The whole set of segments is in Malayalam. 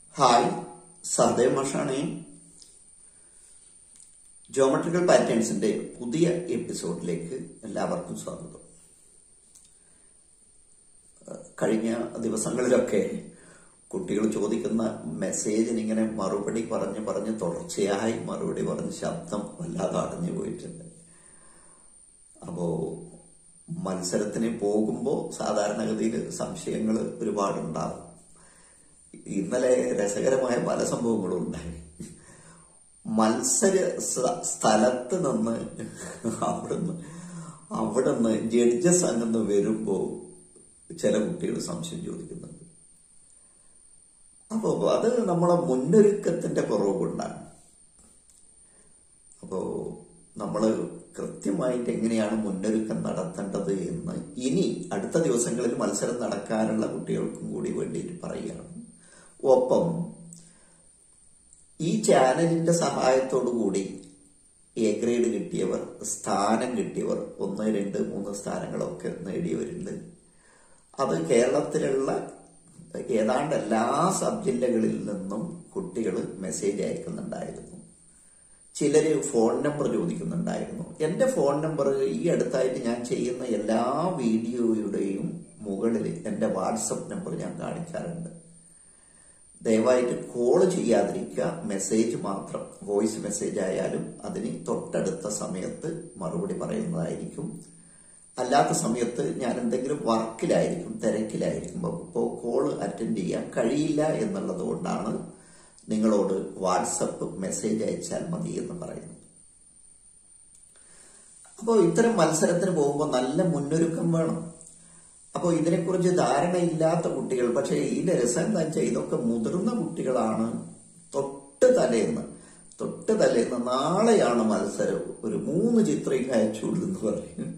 ഹായ് സഹദേവ് മാഷാണ് ജോമെട്രിക്കൽ പാറ്റേൺസിന്റെ പുതിയ എപ്പിസോഡിലേക്ക് എല്ലാവർക്കും സ്വാഗതം കഴിഞ്ഞ ദിവസങ്ങളിലൊക്കെ കുട്ടികൾ ചോദിക്കുന്ന മെസ്സേജിന് ഇങ്ങനെ മറുപടി പറഞ്ഞ് പറഞ്ഞ് തുടർച്ചയായി മറുപടി പറഞ്ഞ് ശബ്ദം വല്ലാതെ അടഞ്ഞു പോയിട്ടുണ്ട് അപ്പോ മത്സരത്തിന് പോകുമ്പോൾ സാധാരണഗതിയിൽ സംശയങ്ങൾ ഒരുപാടുണ്ടാകും ഇന്നലെ രസകരമായ പല സംഭവങ്ങളും ഉണ്ടായി മത്സര സ- സ്ഥലത്ത് നിന്ന് അവിടുന്ന് അവിടുന്ന് ജഡ്ജസ് അങ്ങന്ന് വരുമ്പോ ചില കുട്ടികൾ സംശയം ചോദിക്കുന്നുണ്ട് അപ്പോ അത് നമ്മളെ മുന്നൊരുക്കത്തിന്റെ കുറവ് കൊണ്ടാണ് അപ്പോ നമ്മൾ കൃത്യമായിട്ട് എങ്ങനെയാണ് മുന്നൊരുക്കം നടത്തേണ്ടത് എന്ന് ഇനി അടുത്ത ദിവസങ്ങളിൽ മത്സരം നടക്കാനുള്ള കുട്ടികൾക്കും കൂടി വേണ്ടിയിട്ട് പറയുകയാണ് ഒപ്പം ഈ ചാനലിന്റെ സഹായത്തോടു കൂടി എ ഗ്രേഡ് കിട്ടിയവർ സ്ഥാനം കിട്ടിയവർ ഒന്ന് രണ്ട് മൂന്ന് സ്ഥാനങ്ങളൊക്കെ നേടിയവരുണ്ട് അത് കേരളത്തിലുള്ള ഏതാണ്ട് എല്ലാ സബ് ജില്ലകളിൽ നിന്നും കുട്ടികൾ മെസ്സേജ് അയക്കുന്നുണ്ടായിരുന്നു ചിലര് ഫോൺ നമ്പർ ചോദിക്കുന്നുണ്ടായിരുന്നു എന്റെ ഫോൺ നമ്പർ ഈ അടുത്തായിട്ട് ഞാൻ ചെയ്യുന്ന എല്ലാ വീഡിയോയുടെയും മുകളിൽ എന്റെ വാട്സപ്പ് നമ്പർ ഞാൻ കാണിക്കാറുണ്ട് ദയവായിട്ട് കോൾ ചെയ്യാതിരിക്കുക മെസ്സേജ് മാത്രം വോയിസ് മെസ്സേജ് ആയാലും അതിന് തൊട്ടടുത്ത സമയത്ത് മറുപടി പറയുന്നതായിരിക്കും അല്ലാത്ത സമയത്ത് ഞാൻ എന്തെങ്കിലും വർക്കിലായിരിക്കും തിരക്കിലായിരിക്കും അപ്പോൾ കോള് അറ്റൻഡ് ചെയ്യാൻ കഴിയില്ല എന്നുള്ളത് കൊണ്ടാണ് നിങ്ങളോട് വാട്സപ്പ് മെസ്സേജ് അയച്ചാൽ മതി എന്ന് പറയുന്നത് അപ്പോൾ ഇത്തരം മത്സരത്തിന് പോകുമ്പോൾ നല്ല മുന്നൊരുക്കം വേണം അപ്പോൾ ഇതിനെക്കുറിച്ച് ധാരണയില്ലാത്ത കുട്ടികൾ പക്ഷേ ഇതിന്റെ രസം എന്താ വെച്ചാൽ ഇതൊക്കെ മുതിർന്ന കുട്ടികളാണ് തൊട്ട് തലേന്ന് തൊട്ട് തലേന്ന് നാളെയാണ് മത്സരം ഒരു മൂന്ന് ചിത്രം അയച്ചുള്ളൂ എന്ന് പറയും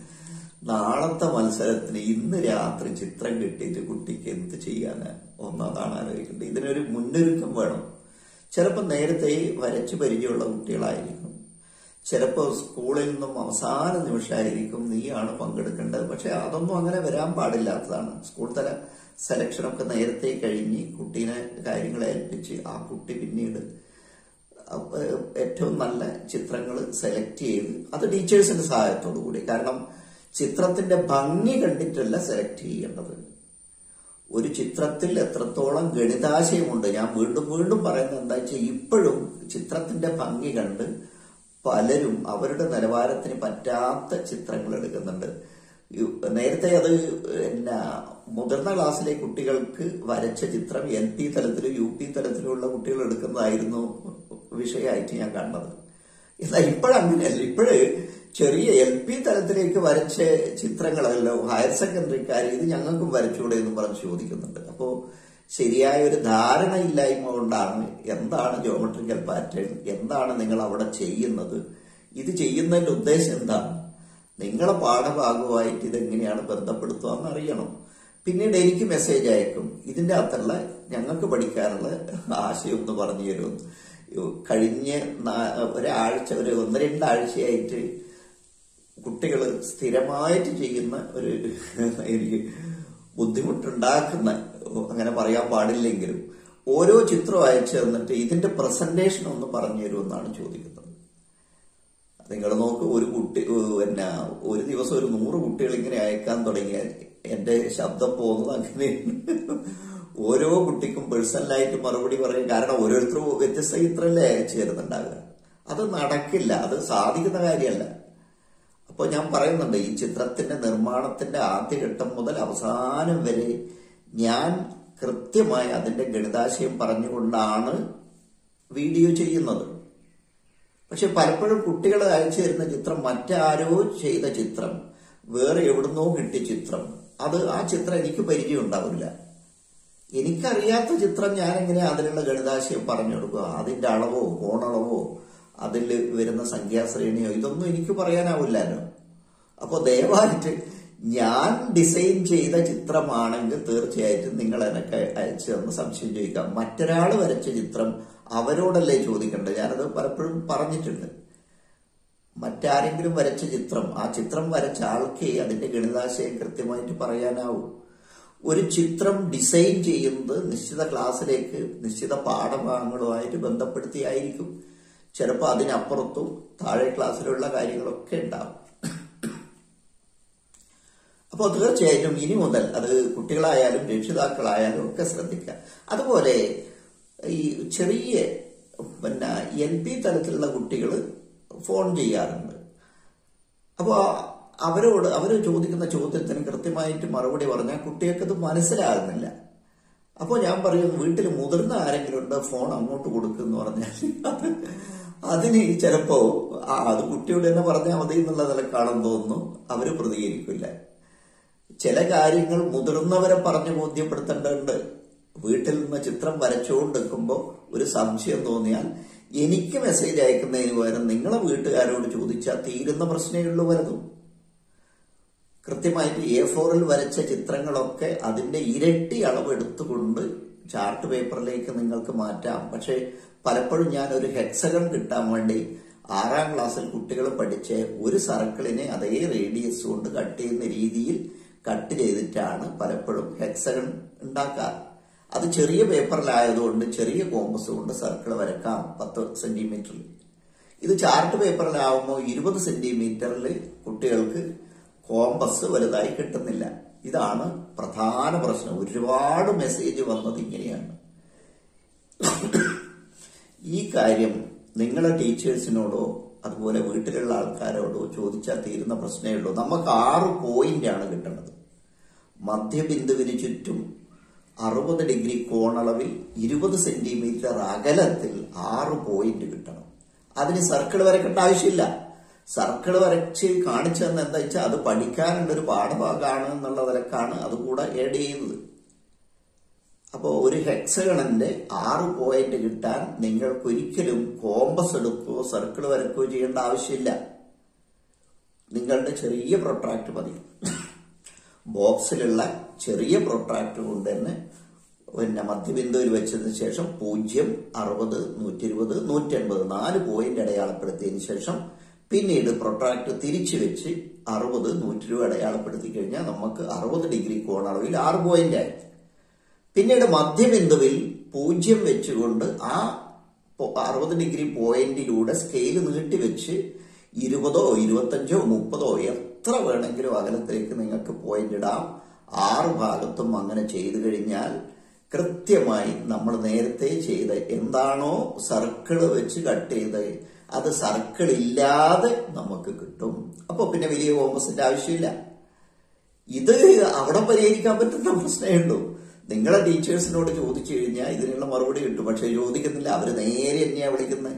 നാളത്തെ മത്സരത്തിന് ഇന്ന് രാത്രി ചിത്രം കിട്ടിയിട്ട് കുട്ടിക്ക് എന്ത് ചെയ്യാന് ഒന്നതാണ് ആലോചിക്കേണ്ടത് ഇതിനൊരു മുന്നൊരുക്കം വേണം ചിലപ്പോൾ നേരത്തെ വരച്ച് പരിചയമുള്ള കുട്ടികളായിരിക്കും ചിലപ്പോൾ സ്കൂളിൽ നിന്നും അവസാന നിമിഷമായിരിക്കും നീയാണ് പങ്കെടുക്കേണ്ടത് പക്ഷെ അതൊന്നും അങ്ങനെ വരാൻ പാടില്ലാത്തതാണ് സ്കൂൾ തല സെലക്ഷനൊക്കെ നേരത്തെ കഴിഞ്ഞ് കുട്ടീനെ കാര്യങ്ങൾ ഏൽപ്പിച്ച് ആ കുട്ടി പിന്നീട് അഹ് ഏറ്റവും നല്ല ചിത്രങ്ങൾ സെലക്ട് ചെയ്ത് അത് ടീച്ചേഴ്സിന്റെ സഹായത്തോടു കൂടി കാരണം ചിത്രത്തിന്റെ ഭംഗി കണ്ടിട്ടല്ല സെലക്ട് ചെയ്യേണ്ടത് ഒരു ചിത്രത്തിൽ എത്രത്തോളം ഗണിതാശയമുണ്ട് ഞാൻ വീണ്ടും വീണ്ടും പറയുന്നത് എന്താ വെച്ചാൽ ഇപ്പോഴും ചിത്രത്തിന്റെ ഭംഗി കണ്ട് പലരും അവരുടെ നിലവാരത്തിന് പറ്റാത്ത ചിത്രങ്ങൾ എടുക്കുന്നുണ്ട് യു- നേരത്തെ അത് പിന്നെ മുതിർന്ന ക്ലാസ്സിലെ കുട്ടികൾക്ക് വരച്ച ചിത്രം എൽ പി തലത്തിലും യു പി തലത്തിലുമുള്ള കുട്ടികൾ എടുക്കുന്നതായിരുന്നു വിഷയമായിട്ട് ഞാൻ കണ്ടത് എന്നാൽ ഇപ്പോഴങ്ങനെയല്ല ഇപ്പോഴ് ചെറിയ എൽ പി തലത്തിലേക്ക് വരച്ച ചിത്രങ്ങളല്ലോ ഹയർ സെക്കൻഡറിക്കാർ ഇത് ഞങ്ങൾക്കും വരച്ചൂടെ എന്ന് പറഞ്ഞ് ചോദിക്കുന്നുണ്ട് അപ്പോ ശരിയായ ഒരു ധാരണയില്ലായ്മ കൊണ്ടാണ് എന്താണ് ജോമെട്രിക്കൽ പാറ്റേൺ എന്താണ് നിങ്ങൾ അവിടെ ചെയ്യുന്നത് ഇത് ചെയ്യുന്നതിന്റെ ഉദ്ദേശം എന്താണ് നിങ്ങളെ പാഠഭാഗമായിട്ട് ഇതെങ്ങനെയാണ് ബന്ധപ്പെടുത്തുക എന്നറിയണം പിന്നീട് എനിക്ക് മെസ്സേജ് അയക്കും ഇതിന്റെ അകത്തുള്ള ഞങ്ങൾക്ക് പഠിക്കാനുള്ള ആശയം ഒന്ന് പറഞ്ഞു തരുമെന്ന് കഴിഞ്ഞ നാ- ഒരാഴ്ച ഒരു ഒന്ന് രണ്ടാഴ്ചയായിട്ട് കുട്ടികൾ സ്ഥിരമായിട്ട് ചെയ്യുന്ന ഒരു എനിക്ക് ബുദ്ധിമുട്ടുണ്ടാക്കുന്ന അങ്ങനെ പറയാൻ പാടില്ലെങ്കിലും ഓരോ ചിത്രം അയച്ചു തന്നിട്ട് ഇതിന്റെ പ്രസന്റേഷൻ ഒന്ന് പറഞ്ഞു തരുമെന്നാണ് ചോദിക്കുന്നത് നിങ്ങൾ നോക്ക് ഒരു കുട്ടി ഏഹ് പിന്നെ ഒരു ദിവസം ഒരു നൂറ് കുട്ടികൾ ഇങ്ങനെ അയക്കാൻ തുടങ്ങിയാൽ എന്റെ ശബ്ദം പോകുന്നത് അങ്ങനെയാണ് ഓരോ കുട്ടിക്കും പേഴ്സണലായിട്ട് മറുപടി പറയും കാരണം ഓരോരുത്തരും വ്യത്യസ്ത ചിത്രമല്ലേ അയച്ചു തരുന്നുണ്ടാകുക അത് നടക്കില്ല അത് സാധിക്കുന്ന കാര്യമല്ല അപ്പോൾ ഞാൻ പറയുന്നുണ്ട് ഈ ചിത്രത്തിന്റെ നിർമ്മാണത്തിന്റെ ആദ്യഘട്ടം മുതൽ അവസാനം വരെ ഞാൻ കൃത്യമായി അതിന്റെ ഗണിതാശയം പറഞ്ഞുകൊണ്ടാണ് വീഡിയോ ചെയ്യുന്നത് പക്ഷെ പലപ്പോഴും കുട്ടികൾ അയച്ചു തരുന്ന ചിത്രം മറ്റാരോ ചെയ്ത ചിത്രം വേറെ എവിടുന്നോ കിട്ടിയ ചിത്രം അത് ആ ചിത്രം എനിക്ക് പരിചയം ഉണ്ടാവില്ല എനിക്കറിയാത്ത ചിത്രം ഞാൻ എങ്ങനെ അതിനുള്ള ഗണിതാശയം പറഞ്ഞു കൊടുക്കുക അതിന്റെ അളവോ കോണളവോ അതിൽ വരുന്ന സംഖ്യാശ്രേണിയോ ഇതൊന്നും എനിക്ക് പറയാനാവില്ലല്ലോ അപ്പൊ ദയവായിട്ട് ഞാൻ ഡിസൈൻ ചെയ്ത ചിത്രമാണെങ്കിൽ തീർച്ചയായിട്ടും നിങ്ങൾ എനക്ക് അയച്ചു തന്ന് സംശയം ചോദിക്കാം മറ്റൊരാൾ വരച്ച ചിത്രം അവരോടല്ലേ ചോദിക്കേണ്ടത് ഞാനത് പലപ്പോഴും പറഞ്ഞിട്ടുണ്ട് മറ്റാരെങ്കിലും വരച്ച ചിത്രം ആ ചിത്രം വരച്ച ആൾക്കേ അതിന്റെ ഗണിതാശയം കൃത്യമായിട്ട് പറയാനാവൂ ഒരു ചിത്രം ഡിസൈൻ ചെയ്യുന്നത് നിശ്ചിത ക്ലാസ്സിലേക്ക് നിശ്ചിത പാഠഭാഗങ്ങളുമായിട്ട് ബന്ധപ്പെടുത്തിയായിരിക്കും ചിലപ്പോൾ അതിനപ്പുറത്തും താഴെ ക്ലാസ്സിലുള്ള കാര്യങ്ങളൊക്കെ ഉണ്ടാവും അപ്പോൾ തീർച്ചയായിട്ടും ഇനി മുതൽ അത് കുട്ടികളായാലും രക്ഷിതാക്കളായാലും ഒക്കെ ശ്രദ്ധിക്കുക അതുപോലെ ഈ ചെറിയ പിന്നെ എൽ പി തലത്തിലുള്ള കുട്ടികൾ ഫോൺ ചെയ്യാറുണ്ട് അപ്പോൾ അവരോട് അവർ ചോദിക്കുന്ന ചോദ്യത്തിന് കൃത്യമായിട്ട് മറുപടി പറഞ്ഞാൽ കുട്ടികൾക്കത് മനസ്സിലാകുന്നില്ല അപ്പോൾ ഞാൻ പറയും വീട്ടിൽ മുതിർന്ന ആരെങ്കിലും ഉണ്ട് ഫോൺ അങ്ങോട്ട് കൊടുക്കുമെന്ന് പറഞ്ഞാൽ അത് അതിന് ചിലപ്പോ ആ അത് കുട്ടിയോട് തന്നെ പറഞ്ഞാൽ മതി എന്നുള്ള നിലക്കാണെന്ന് തോന്നുന്നു അവര് പ്രതികരിക്കില്ല ചില കാര്യങ്ങൾ മുതിർന്നവരെ പറഞ്ഞ് ബോധ്യപ്പെടുത്തേണ്ടതുണ്ട് വീട്ടിൽ നിന്ന് ചിത്രം വരച്ചുകൊണ്ട് നിൽക്കുമ്പോൾ ഒരു സംശയം തോന്നിയാൽ എനിക്ക് മെസ്സേജ് അയക്കുന്നതിന് പകരം നിങ്ങളെ വീട്ടുകാരോട് ചോദിച്ചാൽ തീരുന്ന പ്രശ്നമേ ഉള്ളൂ വലതും കൃത്യമായിട്ട് എ ഫോറിൽ വരച്ച ചിത്രങ്ങളൊക്കെ അതിന്റെ ഇരട്ടി അളവ് എടുത്തുകൊണ്ട് ചാർട്ട് പേപ്പറിലേക്ക് നിങ്ങൾക്ക് മാറ്റാം പക്ഷെ പലപ്പോഴും ഞാൻ ഒരു ഹെക്സഗൺ കിട്ടാൻ വേണ്ടി ആറാം ക്ലാസ്സിൽ കുട്ടികൾ പഠിച്ച് ഒരു സർക്കിളിനെ അതേ റേഡിയസ് കൊണ്ട് കട്ട് ചെയ്യുന്ന രീതിയിൽ കട്ട് ചെയ്തിട്ടാണ് പലപ്പോഴും ഹെക്സഗൺ ഉണ്ടാക്കാറ് അത് ചെറിയ പേപ്പറിലായതുകൊണ്ട് ചെറിയ കോമ്പസ് കൊണ്ട് സർക്കിൾ വരക്കാം പത്ത് സെന്റിമീറ്ററിൽ ഇത് ചാർട്ട് പേപ്പറിലാവുമ്പോൾ ഇരുപത് സെന്റിമീറ്ററിൽ കുട്ടികൾക്ക് കോമ്പസ് വലുതായി കിട്ടുന്നില്ല ഇതാണ് പ്രധാന പ്രശ്നം ഒരുപാട് മെസ്സേജ് വന്നത് ഇങ്ങനെയാണ് ഈ കാര്യം നിങ്ങളെ ടീച്ചേഴ്സിനോടോ അതുപോലെ വീട്ടിലുള്ള ആൾക്കാരോടോ ചോദിച്ചാൽ തീരുന്ന പ്രശ്നമേ ഉള്ളൂ നമുക്ക് ആറ് പോയിന്റ് ആണ് കിട്ടുന്നത് മധ്യബിന്ദുവിന് ചുറ്റും അറുപത് ഡിഗ്രി കോണളവിൽ ഇരുപത് സെന്റിമീറ്റർ അകലത്തിൽ ആറ് പോയിന്റ് കിട്ടണം അതിന് സർക്കിൾ വരക്കേണ്ട ആവശ്യമില്ല സർക്കിൾ വരച്ച് കാണിച്ചതെന്ന് എന്താ വെച്ചാൽ അത് പഠിക്കാനുള്ള ഒരു പാഠഭാഗമാണ് എന്നുള്ള നിലക്കാണ് അത് കൂടെ ഏഡ് ചെയ്യുന്നത് അപ്പോൾ ഒരു ഹെക്സഗണന്റെ ആറ് പോയിന്റ് കിട്ടാൻ നിങ്ങൾക്ക് ഒരിക്കലും കോമ്പസ് എടുക്കുകയോ സർക്കിൾ വരക്കുകയോ ചെയ്യേണ്ട ആവശ്യമില്ല നിങ്ങളുടെ ചെറിയ പ്രൊട്രാക്ട് മതി ബോക്സിലുള്ള ചെറിയ പ്രൊട്രാക്ട് കൊണ്ട് തന്നെ പിന്നെ മധ്യബിന്ദുവിൽ വെച്ചതിന് ശേഷം പൂജ്യം അറുപത് നൂറ്റി ഇരുപത് നൂറ്റി അൻപത് നാല് പോയിന്റ് അടയാളപ്പെടുത്തിയതിനു ശേഷം പിന്നീട് പ്രൊട്രാക്ട് തിരിച്ചു വെച്ച് അറുപത് നൂറ്റി ഇരുപത് അടയാളപ്പെടുത്തി കഴിഞ്ഞാൽ നമുക്ക് അറുപത് ഡിഗ്രി കോണളവിൽ ആറ് പോയിന്റ് ആയി പിന്നീട് മധ്യബിന്ദുവിൽ പൂജ്യം വെച്ചുകൊണ്ട് ആ അറുപത് ഡിഗ്രി പോയിന്റിലൂടെ സ്കെയിൽ നീട്ടിവെച്ച് ഇരുപതോ ഇരുപത്തഞ്ചോ മുപ്പതോ എത്ര വേണമെങ്കിലും അകലത്തിലേക്ക് നിങ്ങൾക്ക് പോയിന്റ് ഇടാം ആറ് ഭാഗത്തും അങ്ങനെ ചെയ്തു കഴിഞ്ഞാൽ കൃത്യമായി നമ്മൾ നേരത്തെ ചെയ്ത എന്താണോ സർക്കിള് വെച്ച് കട്ട് ചെയ്ത് അത് സർക്കിൾ ഇല്ലാതെ നമുക്ക് കിട്ടും അപ്പൊ പിന്നെ വലിയ കോമ്പസിന്റെ ആവശ്യമില്ല ഇത് അവിടെ പരിഹരിക്കാൻ പറ്റുന്ന പ്രശ്നമേ ഉള്ളൂ നിങ്ങളെ ടീച്ചേഴ്സിനോട് ചോദിച്ചു കഴിഞ്ഞാൽ ഇതിനുള്ള മറുപടി കിട്ടും പക്ഷെ ചോദിക്കുന്നില്ല അവര് നേരെ എന്നെയാ വിളിക്കുന്നത്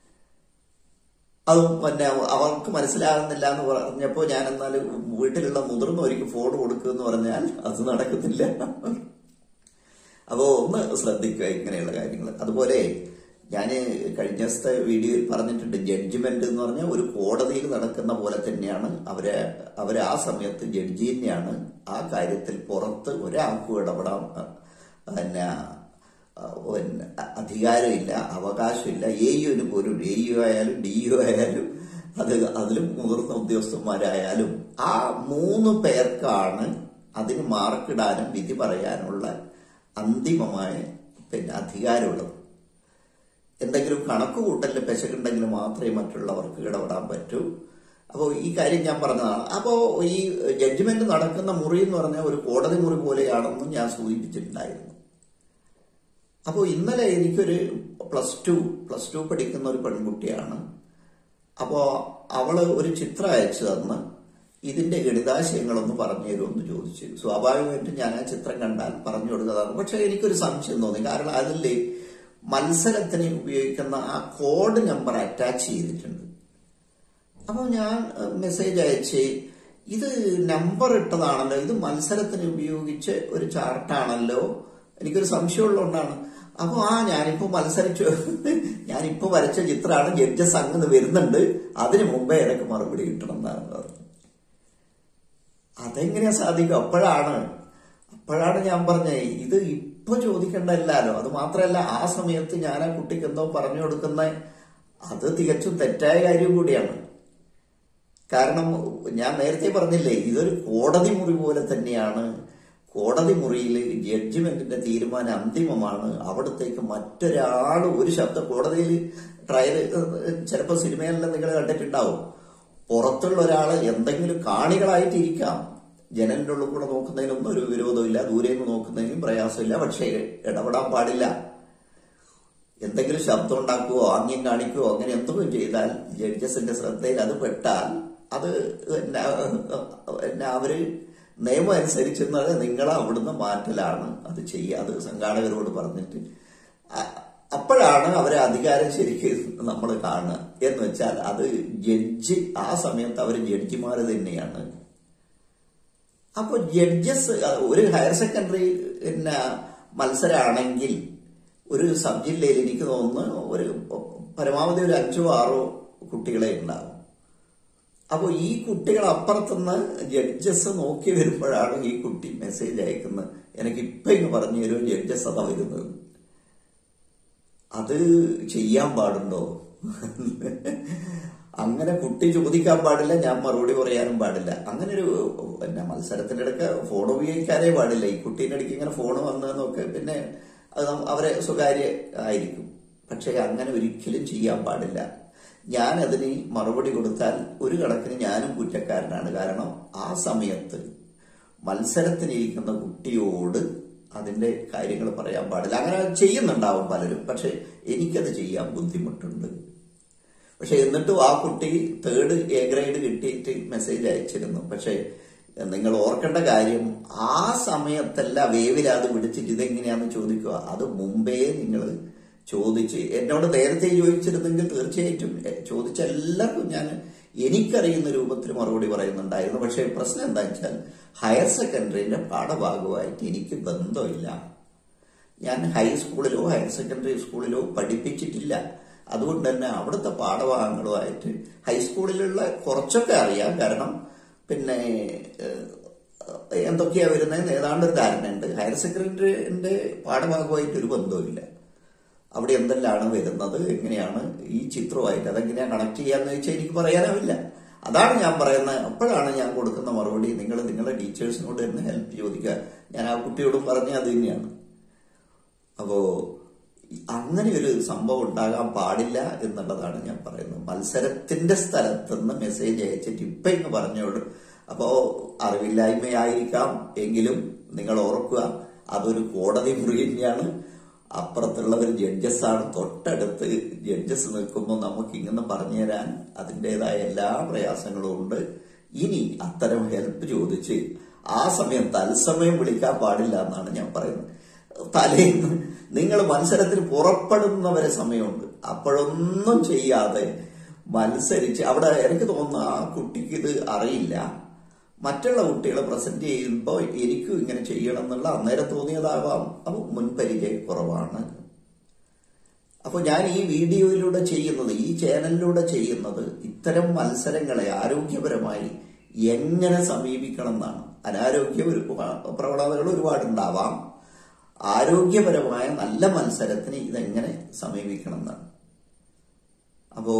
അതും പിന്നെ അവർക്ക് മനസ്സിലാകുന്നില്ല എന്ന് പറഞ്ഞപ്പോ ഞാൻ എന്നാൽ വീട്ടിലുള്ള മുതിർന്നവർക്ക് ഫോൺ കൊടുക്കുമെന്ന് പറഞ്ഞാൽ അത് നടക്കുന്നില്ല അപ്പോ ഒന്ന് ശ്രദ്ധിക്കുക ഇങ്ങനെയുള്ള കാര്യങ്ങൾ അതുപോലെ ഞാൻ കഴിഞ്ഞ ദിവസത്തെ വീഡിയോയിൽ പറഞ്ഞിട്ടുണ്ട് ജഡ്ജ്മെന്റ് എന്ന് പറഞ്ഞാൽ ഒരു കോടതിയിൽ നടക്കുന്ന പോലെ തന്നെയാണ് അവരെ അവര് ആ സമയത്ത് ജഡ്ജി തന്നെയാണ് ആ കാര്യത്തിൽ പുറത്ത് ഒരാൾക്കും ഇടപെടാൻ പിന്നെ പിന്നെ അധികാരമില്ല അവകാശമില്ല എ യുവിന് പോലും എ യു ആയാലും ഡി യു ആയാലും അത് അതിലും മുതിർന്ന ഉദ്യോഗസ്ഥന്മാരായാലും ആ മൂന്ന് പേർക്കാണ് അതിന് മാർക്കിടാനും വിധി പറയാനുള്ള അന്തിമമായ പിന്നെ അധികാരമുള്ളത് എന്തെങ്കിലും കണക്ക് കൂട്ടലിൽ പെശകുണ്ടെങ്കിൽ മാത്രമേ മറ്റുള്ളവർക്ക് ഇടപെടാൻ പറ്റൂ അപ്പോൾ ഈ കാര്യം ഞാൻ പറഞ്ഞതാണ് അപ്പോൾ ഈ ജഡ്ജ്മെന്റ് നടക്കുന്ന മുറി എന്ന് പറഞ്ഞാൽ ഒരു കോടതി മുറി പോലെയാണെന്നും ഞാൻ സൂചിപ്പിച്ചിട്ടുണ്ടായിരുന്നു അപ്പോൾ ഇന്നലെ എനിക്കൊരു പ്ലസ് ടു പ്ലസ് ടു പഠിക്കുന്ന ഒരു പെൺകുട്ടിയാണ് അപ്പോൾ അവള് ഒരു ചിത്രം അയച്ചു തന്ന് ഇതിന്റെ ഗണിതാശയങ്ങളൊന്ന് പറഞ്ഞു തരുമെന്ന് ചോദിച്ചു സ്വാഭാവികമായിട്ടും ഞാൻ ആ ചിത്രം കണ്ടാൽ പറഞ്ഞു കൊടുത്തതാണ് പക്ഷെ എനിക്കൊരു സംശയം തോന്നി കാരണം അതിൽ മത്സരത്തിന് ഉപയോഗിക്കുന്ന ആ കോഡ് നമ്പർ അറ്റാച്ച് ചെയ്തിട്ടുണ്ട് അപ്പോൾ ഞാൻ മെസ്സേജ് അയച്ച് ഇത് നമ്പർ ഇട്ടതാണല്ലോ ഇത് മത്സരത്തിന് ഉപയോഗിച്ച് ഒരു ചാർട്ടാണല്ലോ എനിക്കൊരു സംശയമുള്ളതുകൊണ്ടാണ് അപ്പോൾ ആ ഞാനിപ്പോ മത്സരിച്ചു ഞാനിപ്പോ വരച്ച ചിത്രമാണ് ജഡ്ജസ് അങ്ങ് വരുന്നുണ്ട് അതിനു മുമ്പേ എനിക്ക് മറുപടി കിട്ടണം എന്നാണ് പറഞ്ഞത് അതെങ്ങനെയാ സാധിക്കും അപ്പോഴാണ് അപ്പോഴാണ് ഞാൻ പറഞ്ഞത് ഇത് ഇപ്പൊ ചോദിക്കേണ്ടല്ലോ അത് മാത്രമല്ല ആ സമയത്ത് ഞാൻ ആ കുട്ടിക്ക് എന്തോ പറഞ്ഞു കൊടുക്കുന്ന അത് തികച്ചും തെറ്റായ കാര്യം കൂടിയാണ് കാരണം ഞാൻ നേരത്തെ പറഞ്ഞില്ലേ ഇതൊരു കോടതി മുറി പോലെ തന്നെയാണ് കോടതി മുറിയിൽ ജഡ്ജിമെന്റിന്റെ തീരുമാനം അന്തിമമാണ് അവിടത്തേക്ക് മറ്റൊരാൾ ഒരു ശബ്ദം കോടതിയിൽ ട്രയൽ ചിലപ്പോൾ സിനിമയെല്ലാം നിങ്ങൾ കണ്ടിട്ടുണ്ടാവും പുറത്തുള്ള ഒരാള് എന്തെങ്കിലും കാണികളായിട്ട് ഇരിക്കാം ജനലിന്റെ ഉള്ളിൽ കൂടെ നോക്കുന്നതിനൊന്നും ഒരു വിരോധമില്ല ദൂരെ നിന്ന് നോക്കുന്നതിനും പ്രയാസമില്ല പക്ഷേ ഇടപെടാൻ പാടില്ല എന്തെങ്കിലും ശബ്ദം ഉണ്ടാക്കുകയോ ആംഗ്യം കാണിക്കുകയോ അങ്ങനെ എന്തെങ്കിലും ചെയ്താൽ ജഡ്ജസിന്റെ ശ്രദ്ധയിൽ അത് പെട്ടാൽ അത് പിന്നെ പിന്നെ അവര് നിയമം അനുസരിച്ചുന്നത് നിങ്ങളെ അവിടുന്ന് മാറ്റലാണ് അത് ചെയ്യുക അത് സംഘാടകരോട് പറഞ്ഞിട്ട് അ- അപ്പോഴാണ് അവരെ അധികാരം ശരിക്കും നമ്മൾ കാണുക എന്ന് വെച്ചാൽ അത് ജഡ്ജി ആ സമയത്ത് അവർ ജഡ്ജിമാർ തന്നെയാണ് അപ്പൊ ജഡ്ജസ് ഒരു ഹയർ സെക്കൻഡറി പിന്നെ മത്സരമാണെങ്കിൽ ഒരു സബ് ജില്ലയിൽ എനിക്ക് തോന്നുന്നു ഒരു പരമാവധി ഒരു അഞ്ചോ ആറോ കുട്ടികളെ ഉണ്ടാവും അപ്പോൾ ഈ കുട്ടികൾ അപ്പുറത്തുനിന്ന് ജഡ്ജസ് നോക്കി വരുമ്പോഴാണ് ഈ കുട്ടി മെസ്സേജ് അയക്കുന്നത് എനിക്ക് ഇപ്പൊ ഇങ്ങ് പറഞ്ഞു തരും ജഡ്ജസ് അതാ വരുന്നത് അത് ചെയ്യാൻ പാടുണ്ടോ അങ്ങനെ കുട്ടി ചോദിക്കാൻ പാടില്ല ഞാൻ മറുപടി പറയാനും പാടില്ല അങ്ങനെ ഒരു പിന്നെ മത്സരത്തിന്റെ ഇടയ്ക്ക് ഫോൺ ഉപയോഗിക്കാനേ പാടില്ല ഈ കുട്ടീൻ്റെ ഇടയ്ക്ക് ഇങ്ങനെ ഫോൺ വന്നതെന്നൊക്കെ പിന്നെ അത് നം- അവരെ സ്വകാര്യ ആയിരിക്കും പക്ഷെ അങ്ങനെ ഒരിക്കലും ചെയ്യാൻ പാടില്ല ഞാൻ അതിന് മറുപടി കൊടുത്താൽ ഒരു കണക്കിന് ഞാനും കുറ്റക്കാരനാണ് കാരണം ആ സമയത്ത് മത്സരത്തിനിരിക്കുന്ന കുട്ടിയോട് അതിന്റെ കാര്യങ്ങൾ പറയാൻ പാടില്ല അങ്ങനെ ചെയ്യുന്നുണ്ടാവും പലരും പക്ഷെ എനിക്കത് ചെയ്യാൻ ബുദ്ധിമുട്ടുണ്ട് പക്ഷെ എന്നിട്ടും ആ കുട്ടി തേർഡ് എ ഗ്രേഡ് കിട്ടിയിട്ട് മെസ്സേജ് അയച്ചിരുന്നു പക്ഷെ നിങ്ങൾ ഓർക്കേണ്ട കാര്യം ആ സമയത്തല്ല വേവിലാത് പിടിച്ചിട്ട് ഇതെങ്ങനെയാന്ന് ചോദിക്കുക അത് മുമ്പേ നിങ്ങൾ ചോദിച്ച് എന്നോട് നേരത്തെ ചോദിച്ചിരുന്നെങ്കിൽ തീർച്ചയായിട്ടും എ, ചോദിച്ച എല്ലാവർക്കും ഞാൻ എനിക്കറിയുന്ന രൂപത്തിൽ മറുപടി പറയുന്നുണ്ടായിരുന്നു പക്ഷെ പ്രശ്നം എന്താ വെച്ചാൽ ഹയർ സെക്കൻഡറിന്റെ പാഠഭാഗമായിട്ട് എനിക്ക് ബന്ധമില്ല ഞാൻ ഹൈസ്കൂളിലോ ഹയർ സെക്കൻഡറി സ്കൂളിലോ പഠിപ്പിച്ചിട്ടില്ല അതുകൊണ്ട് തന്നെ അവിടുത്തെ പാഠഭാഗങ്ങളുമായിട്ട് ഹൈസ്കൂളിലുള്ള കുറച്ചൊക്കെ അറിയാം കാരണം പിന്നെ ഏഹ്, എന്തൊക്കെയാ വരുന്നതെന്ന് ഏതാണ്ട് ഒരു ധാരണയുണ്ട് ഹയർ സെക്കൻഡറിന്റെ പാഠഭാഗമായിട്ട് ഒരു ബന്ധവുമില്ല അവിടെ എന്തെല്ലാണ് വരുന്നത് എങ്ങനെയാണ് ഈ ചിത്രമായിട്ട് അതെങ്ങനെയാ കണക്ട് ചെയ്യാന്ന് ചോദിച്ചാൽ എനിക്ക് പറയാനാവില്ല അതാണ് ഞാൻ പറയുന്നത് അപ്പോഴാണ് ഞാൻ കൊടുക്കുന്ന മറുപടി നിങ്ങൾ നിങ്ങളുടെ ടീച്ചേഴ്സിനോട് തന്നെ ഹെൽപ്പ് ചോദിക്കുക ഞാൻ ആ കുട്ടിയോടും പറഞ്ഞ അത് തന്നെയാണ് അപ്പോ അങ്ങനെ ഒരു സംഭവം ഉണ്ടാകാൻ പാടില്ല എന്നുള്ളതാണ് ഞാൻ പറയുന്നത് മത്സരത്തിന്റെ സ്ഥലത്തുനിന്ന് മെസ്സേജ് അയച്ചിട്ട് ഇപ്പൊ ഇങ്ങ് പറഞ്ഞോട് അപ്പോ അറിവില്ലായ്മയായിരിക്കാം എങ്കിലും നിങ്ങൾ ഓർക്കുക അതൊരു കോടതി മുറി തന്നെയാണ് അപ്പുറത്തുള്ളവർ ജഡ്ജസ് ആണ് തൊട്ടടുത്ത് ജഡ്ജസ് നിൽക്കുമ്പോൾ നമുക്ക് ഇങ്ങനെ പറഞ്ഞു തരാൻ അതിൻ്റെതായ എല്ലാ പ്രയാസങ്ങളും ഉണ്ട് ഇനി അത്തരം ഹെൽപ്പ് ചോദിച്ച് ആ സമയം തത്സമയം വിളിക്കാൻ പാടില്ല എന്നാണ് ഞാൻ പറയുന്നത് തലേന്ന് നിങ്ങൾ മത്സരത്തിന് പുറപ്പെടുന്നവരെ സമയമുണ്ട് അപ്പോഴൊന്നും ചെയ്യാതെ മത്സരിച്ച് അവിടെ എനിക്ക് തോന്നുന്നു ആ കുട്ടിക്ക് ഇത് അറിയില്ല മറ്റുള്ള കുട്ടികളെ പ്രസന്റ് ചെയ്യുമ്പോൾ എനിക്കും ഇങ്ങനെ ചെയ്യണം എന്നുള്ള അന്നേരം തോന്നിയതാവാം അപ്പോൾ മുൻപരിചയ കുറവാണ് അപ്പോൾ ഞാൻ ഈ വീഡിയോയിലൂടെ ചെയ്യുന്നത് ഈ ചാനലിലൂടെ ചെയ്യുന്നത് ഇത്തരം മത്സരങ്ങളെ ആരോഗ്യപരമായി എങ്ങനെ സമീപിക്കണം എന്നാണ് അനാരോഗ്യ ഒരു പ്രവണതകൾ ഒരുപാടുണ്ടാവാം ആരോഗ്യപരമായ നല്ല മത്സരത്തിന് ഇതെങ്ങനെ സമീപിക്കണം എന്നാണ് അപ്പോ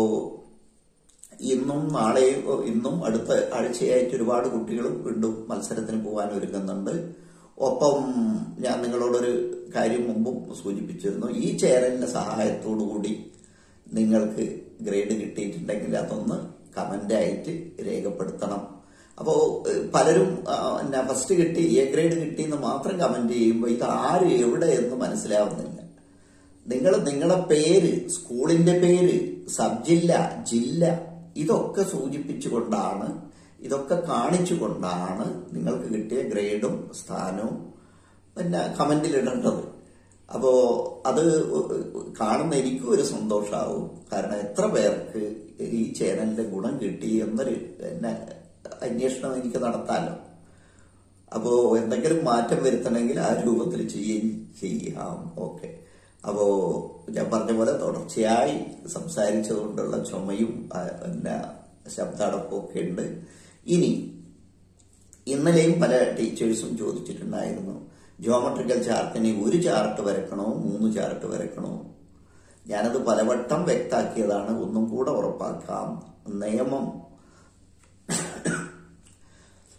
ഇന്നും നാളെയും ഇന്നും അടുത്ത ആഴ്ചയായിട്ട് ഒരുപാട് കുട്ടികളും വീണ്ടും മത്സരത്തിന് പോകാൻ ഒരുങ്ങുന്നുണ്ട് ഒപ്പം ഞാൻ നിങ്ങളോടൊരു കാര്യം മുമ്പും സൂചിപ്പിച്ചിരുന്നു ഈ ചാനലിന്റെ സഹായത്തോടു കൂടി നിങ്ങൾക്ക് ഗ്രേഡ് കിട്ടിയിട്ടുണ്ടെങ്കിൽ അതൊന്ന് കമന്റ് ആയിട്ട് രേഖപ്പെടുത്തണം അപ്പോ ഏഹ്, പലരും ആ, എന്നാ ഫസ്റ്റ് കിട്ടി എ ഗ്രേഡ് കിട്ടി എന്ന് മാത്രം കമന്റ് ചെയ്യുമ്പോൾ ഇത് ആര് എവിടെ എന്ന് മനസ്സിലാവുന്നില്ല നിങ്ങൾ നിങ്ങളുടെ പേര് സ്കൂളിന്റെ പേര് സബ് ജില്ല ജില്ല ഇതൊക്കെ സൂചിപ്പിച്ചുകൊണ്ടാണ് ഇതൊക്കെ കാണിച്ചുകൊണ്ടാണ് നിങ്ങൾക്ക് കിട്ടിയ ഗ്രേഡും സ്ഥാനവും പിന്നെ കമന്റിൽ ഇടേണ്ടത് അപ്പോ അത് കാണുന്ന എനിക്കും ഒരു സന്തോഷമാവും കാരണം എത്ര പേർക്ക് ഈ ചാനലിന്റെ ഗുണം കിട്ടി എന്നൊരു പിന്നെ അന്വേഷണം എനിക്ക് നടത്താമല്ലോ അപ്പോ എന്തെങ്കിലും മാറ്റം വരുത്തണമെങ്കിൽ ആ രൂപത്തിൽ ചെയ്യുകയും ചെയ്യാം ഓക്കെ അപ്പോ ഞാൻ പറഞ്ഞ പോലെ തുടർച്ചയായി സംസാരിച്ചതുകൊണ്ടുള്ള ചുമയും ആ, പിന്നെ ശബ്ദാടപ്പും ഒക്കെ ഉണ്ട് ഇനി ഇന്നലെയും പല ടീച്ചേഴ്സും ചോദിച്ചിട്ടുണ്ടായിരുന്നു ജോമെട്രിക്കൽ ചാർട്ടിന് ഒരു ചാർട്ട് വരക്കണോ മൂന്ന് ചാർട്ട് വരക്കണോ ഞാനത് പലവട്ടം വ്യക്താക്കിയതാണ് ഒന്നും കൂടെ ഉറപ്പാക്കാം നിയമം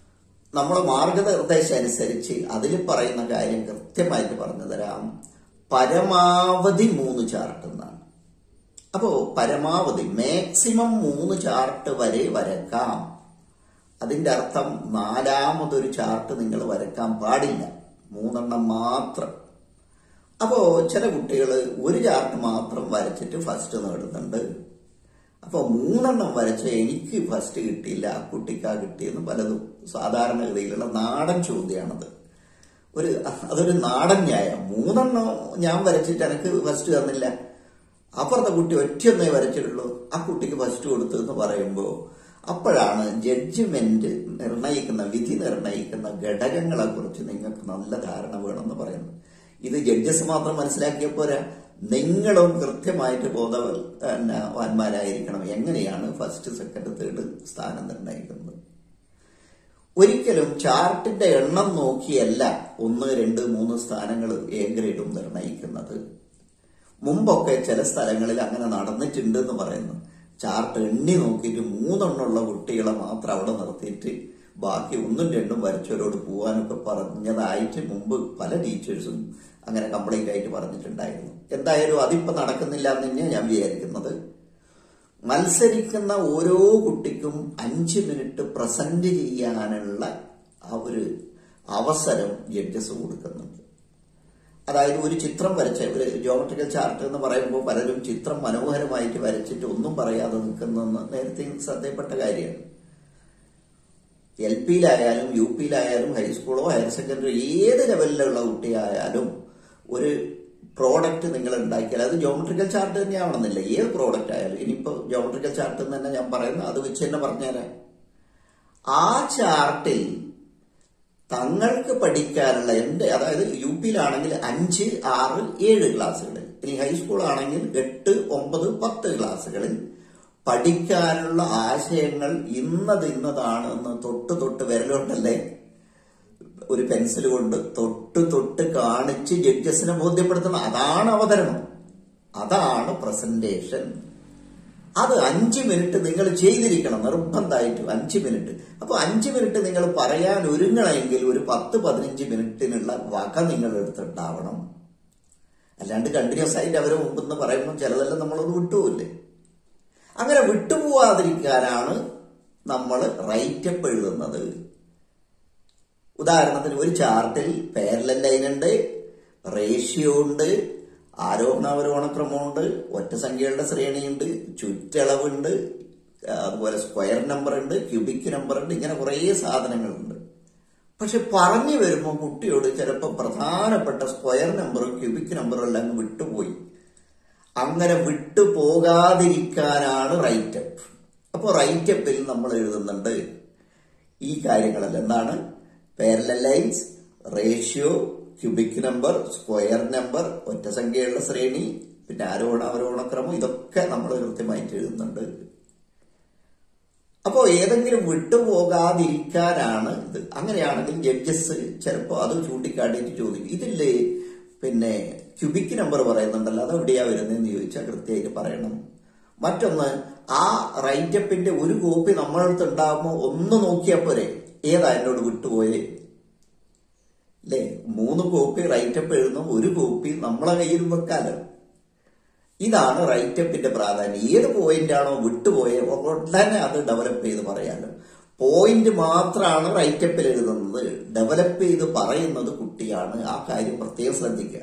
നമ്മുടെ മാർഗനിർദ്ദേശം അനുസരിച്ച് അതിൽ പറയുന്ന കാര്യം കൃത്യമായിട്ട് പറഞ്ഞു തരാം പരമാവധി മൂന്ന് ചാർട്ട് എന്നാണ് അപ്പോ പരമാവധി മാക്സിമം മൂന്ന് ചാർട്ട് വരെ വരക്കാം അതിന്റെ അർത്ഥം നാലാമതൊരു ചാർട്ട് നിങ്ങൾ വരക്കാൻ പാടില്ല മൂന്നെണ്ണം മാത്രം അപ്പോ ചില കുട്ടികൾ ഒരു ചാർട്ട് മാത്രം വരച്ചിട്ട് ഫസ്റ്റ് നേടുന്നുണ്ട് അപ്പൊ മൂന്നെണ്ണം വരച്ച എനിക്ക് ഫസ്റ്റ് കിട്ടിയില്ല ആ കുട്ടിക്കാ കിട്ടിയെന്ന് പലതും സാധാരണഗതിയിലുള്ള നാടൻ ചോദ്യമാണത് ഒരു അതൊരു നാടൻ ന്യായം മൂന്നെണ്ണം ഞാൻ വരച്ചിട്ട് എനിക്ക് ഫസ്റ്റ് തന്നില്ല അപ്പുറത്തെ കുട്ടി ഒറ്റയൊന്നേ വരച്ചിട്ടുള്ളൂ ആ കുട്ടിക്ക് ഫസ്റ്റ് കൊടുത്തു എന്ന് പറയുമ്പോൾ അപ്പോഴാണ് ജഡ്ജ്മെന്റ് നിർണയിക്കുന്ന വിധി നിർണയിക്കുന്ന ഘടകങ്ങളെ കുറിച്ച് നിങ്ങൾക്ക് നല്ല ധാരണ വേണമെന്ന് പറയുന്നത് ഇത് ജഡ്ജസ് മാത്രം മനസ്സിലാക്കിയ പോരാ നിങ്ങളും കൃത്യമായിട്ട് ബോധവാന്മാരായിരിക്കണം എങ്ങനെയാണ് ഫസ്റ്റ് സെക്കൻഡ് തേർഡ് സ്ഥാനം നിർണ്ണയിക്കുന്നത് ഒരിക്കലും ചാർട്ടിന്റെ എണ്ണം നോക്കിയല്ല ഒന്ന് രണ്ട് മൂന്ന് സ്ഥാനങ്ങൾ എ ഗ്രേഡും നിർണ്ണയിക്കുന്നത് മുമ്പൊക്കെ ചില സ്ഥലങ്ങളിൽ അങ്ങനെ നടന്നിട്ടുണ്ട് എന്ന് പറയുന്നു ചാർട്ട് എണ്ണി നോക്കിയിട്ട് മൂന്നെണ്ണമുള്ള കുട്ടികളെ മാത്രം അവിടെ നിർത്തിയിട്ട് ബാക്കി ഒന്നും രണ്ടും വരച്ചവരോട് പോകാനൊക്കെ പറഞ്ഞതായിട്ട് മുമ്പ് പല ടീച്ചേഴ്സും അങ്ങനെ കംപ്ലൈന്റ് ആയിട്ട് പറഞ്ഞിട്ടുണ്ടായിരുന്നു എന്തായാലും അതിപ്പോ നടക്കുന്നില്ല എന്ന് തന്നെയാണ് ഞാൻ വിചാരിക്കുന്നത് മത്സരിക്കുന്ന ഓരോ കുട്ടിക്കും അഞ്ച് മിനിറ്റ് പ്രസന്റ് ചെയ്യാനുള്ള ആ ഒരു അവസരം ജഡ്ജസ് കൊടുക്കുന്നുണ്ട് അതായത് ഒരു ചിത്രം വരച്ച ഒരു ജോമെട്രിക്കൽ ചാർട്ട് എന്ന് പറയുമ്പോൾ പലരും ചിത്രം മനോഹരമായിട്ട് വരച്ചിട്ട് ഒന്നും പറയാതെ നിൽക്കുന്നെന്ന് നേരത്തെ ശ്രദ്ധയപ്പെട്ട കാര്യമാണ് എൽ പിയിലായാലും യു പിയിലായാലും ഹൈസ്കൂളോ ഹയർ സെക്കൻഡറി ഏത് ലെവലിലുള്ള കുട്ടിയായാലും ഒരു പ്രോഡക്റ്റ് നിങ്ങൾ ഉണ്ടാക്കിയാൽ അത് ജോമെട്രിക്കൽ ചാർട്ട് തന്നെയാവണമെന്നില്ല ഏത് പ്രോഡക്റ്റ് ആയാലും ഇനിയിപ്പോ ജോമെട്രിക്കൽ ചാർട്ട് എന്ന് തന്നെ ഞാൻ പറയുന്നു അത് വെച്ച് തന്നെ പറഞ്ഞുതരാം ആ ചാർട്ടിൽ തങ്ങൾക്ക് പഠിക്കാനുള്ള എന്റെ അതായത് യു പിയിലാണെങ്കിൽ അഞ്ച് ആറ് ഏഴ് ക്ലാസ്സുകളിൽ ഇനി ഹൈസ്കൂൾ ആണെങ്കിൽ എട്ട് ഒമ്പത് പത്ത് ക്ലാസ്സുകളിൽ പഠിക്കാനുള്ള ആശയങ്ങൾ ഇന്നത് ഇന്നതാണ് എന്ന് തൊട്ട് തൊട്ട് വിരലുണ്ടല്ലേ ഒരു പെൻസിൽ കൊണ്ട് തൊട്ട് തൊട്ട് കാണിച്ച് ജഡ്ജസിനെ ബോധ്യപ്പെടുത്തണം അതാണ് അവതരണം അതാണ് പ്രസന്റേഷൻ അത് അഞ്ച് മിനിറ്റ് നിങ്ങൾ ചെയ്തിരിക്കണം നിർബന്ധമായിട്ടും അഞ്ച് മിനിറ്റ് അപ്പൊ അഞ്ച് മിനിറ്റ് നിങ്ങൾ പറയാൻ ഒരുങ്ങണമെങ്കിൽ ഒരു പത്ത് പതിനഞ്ച് മിനിറ്റിനുള്ള വക നിങ്ങൾ എടുത്തിട്ടുണ്ടാവണം അല്ലാണ്ട് കണ്ടിന്യൂസ് ആയിട്ട് അവരെ മുമ്പെന്ന് പറയുമ്പോൾ ചിലതെല്ലാം നമ്മളൊന്ന് വിട്ടുപോയില്ലേ അങ്ങനെ വിട്ടുപോവാതിരിക്കാനാണ് നമ്മൾ റൈറ്റപ്പ് എഴുതുന്നത് ഉദാഹരണത്തിന് ഒരു ചാർട്ടിൽ പാരലൽ ലൈൻ ഉണ്ട് റേഷ്യോ ഉണ്ട് ആരോഹണാവരോഹണ ക്രമമുണ്ട് ഒറ്റ സംഖ്യകളുടെ ശ്രേണിയുണ്ട് ചുറ്റളവുണ്ട് അതുപോലെ സ്ക്വയർ നമ്പർ ഉണ്ട് ക്യൂബിക് നമ്പർ ഉണ്ട് ഇങ്ങനെ കുറേ സാധനങ്ങളുണ്ട് പക്ഷെ പറഞ്ഞു വരുമ്പോൾ കുട്ടിയോട് ചിലപ്പോൾ പ്രധാനപ്പെട്ട സ്ക്വയർ നമ്പറും ക്യൂബിക് നമ്പറും എല്ലാം അങ്ങ് വിട്ടുപോയി അങ്ങനെ വിട്ടുപോകാതിരിക്കാനാണ് റൈറ്റപ്പ് അപ്പോൾ റൈറ്റപ്പിൽ നമ്മൾ എഴുതുന്നുണ്ട് ഈ കാര്യങ്ങളെല്ലാം എന്താണ് parallel lines ratio cubic number square number ഒറ്റ സംഖ്യയുള്ള ശ്രേണി പിന്നെ ആരോഹണ അവരോഹണ ക്രമം ഇതൊക്കെ നമ്മൾ കൃത്യമായിട്ട് എഴുതുന്നുണ്ട് അപ്പോൾ ഏതെങ്കിലും വിട്ടുപോകാതിരിക്കാനാണ് ഇത് അങ്ങനെയാണെങ്കിൽ ജഡ്ജസ് ചിലപ്പോൾ അത് ചൂണ്ടിക്കാട്ടിയിട്ട് ചോദിക്കും ഇതില്ലേ പിന്നെ ക്യൂബിക് നമ്പർ പറയുന്നുണ്ടല്ലോ അത് എവിടെയാ വരുന്നതെന്ന് ചോദിച്ചാൽ കൃത്യമായിട്ട് പറയണം മറ്റൊന്ന് ആ റൈറ്റപ്പിന്റെ ഒരു കോപ്പി നമ്മളടുത്ത് ഉണ്ടാകുമ്പോൾ ഒന്ന് നോക്കിയാൽ പോരെ ഏതാ എന്നോട് വിട്ടുപോയേ അല്ലേ മൂന്ന് കോപ്പി റൈറ്റപ്പ് എഴുതുന്നു ഒരു കോപ്പി നമ്മളെ കയ്യിൽ വെക്കാലോ ഇതാണ് റൈറ്റപ്പിന്റെ പ്രാധാന്യം ഏത് പോയിന്റ് ആണോ വിട്ടുപോയ ഉടനെ അത് ഡെവലപ്പ് ചെയ്ത് പറയാലോ പോയിന്റ് മാത്രമാണ് റൈറ്റപ്പിൽ എഴുതുന്നത് ഡെവലപ്പ് ചെയ്ത് പറയുന്നത് കുട്ടിയാണ് ആ കാര്യം പ്രത്യേകം ശ്രദ്ധിക്കുക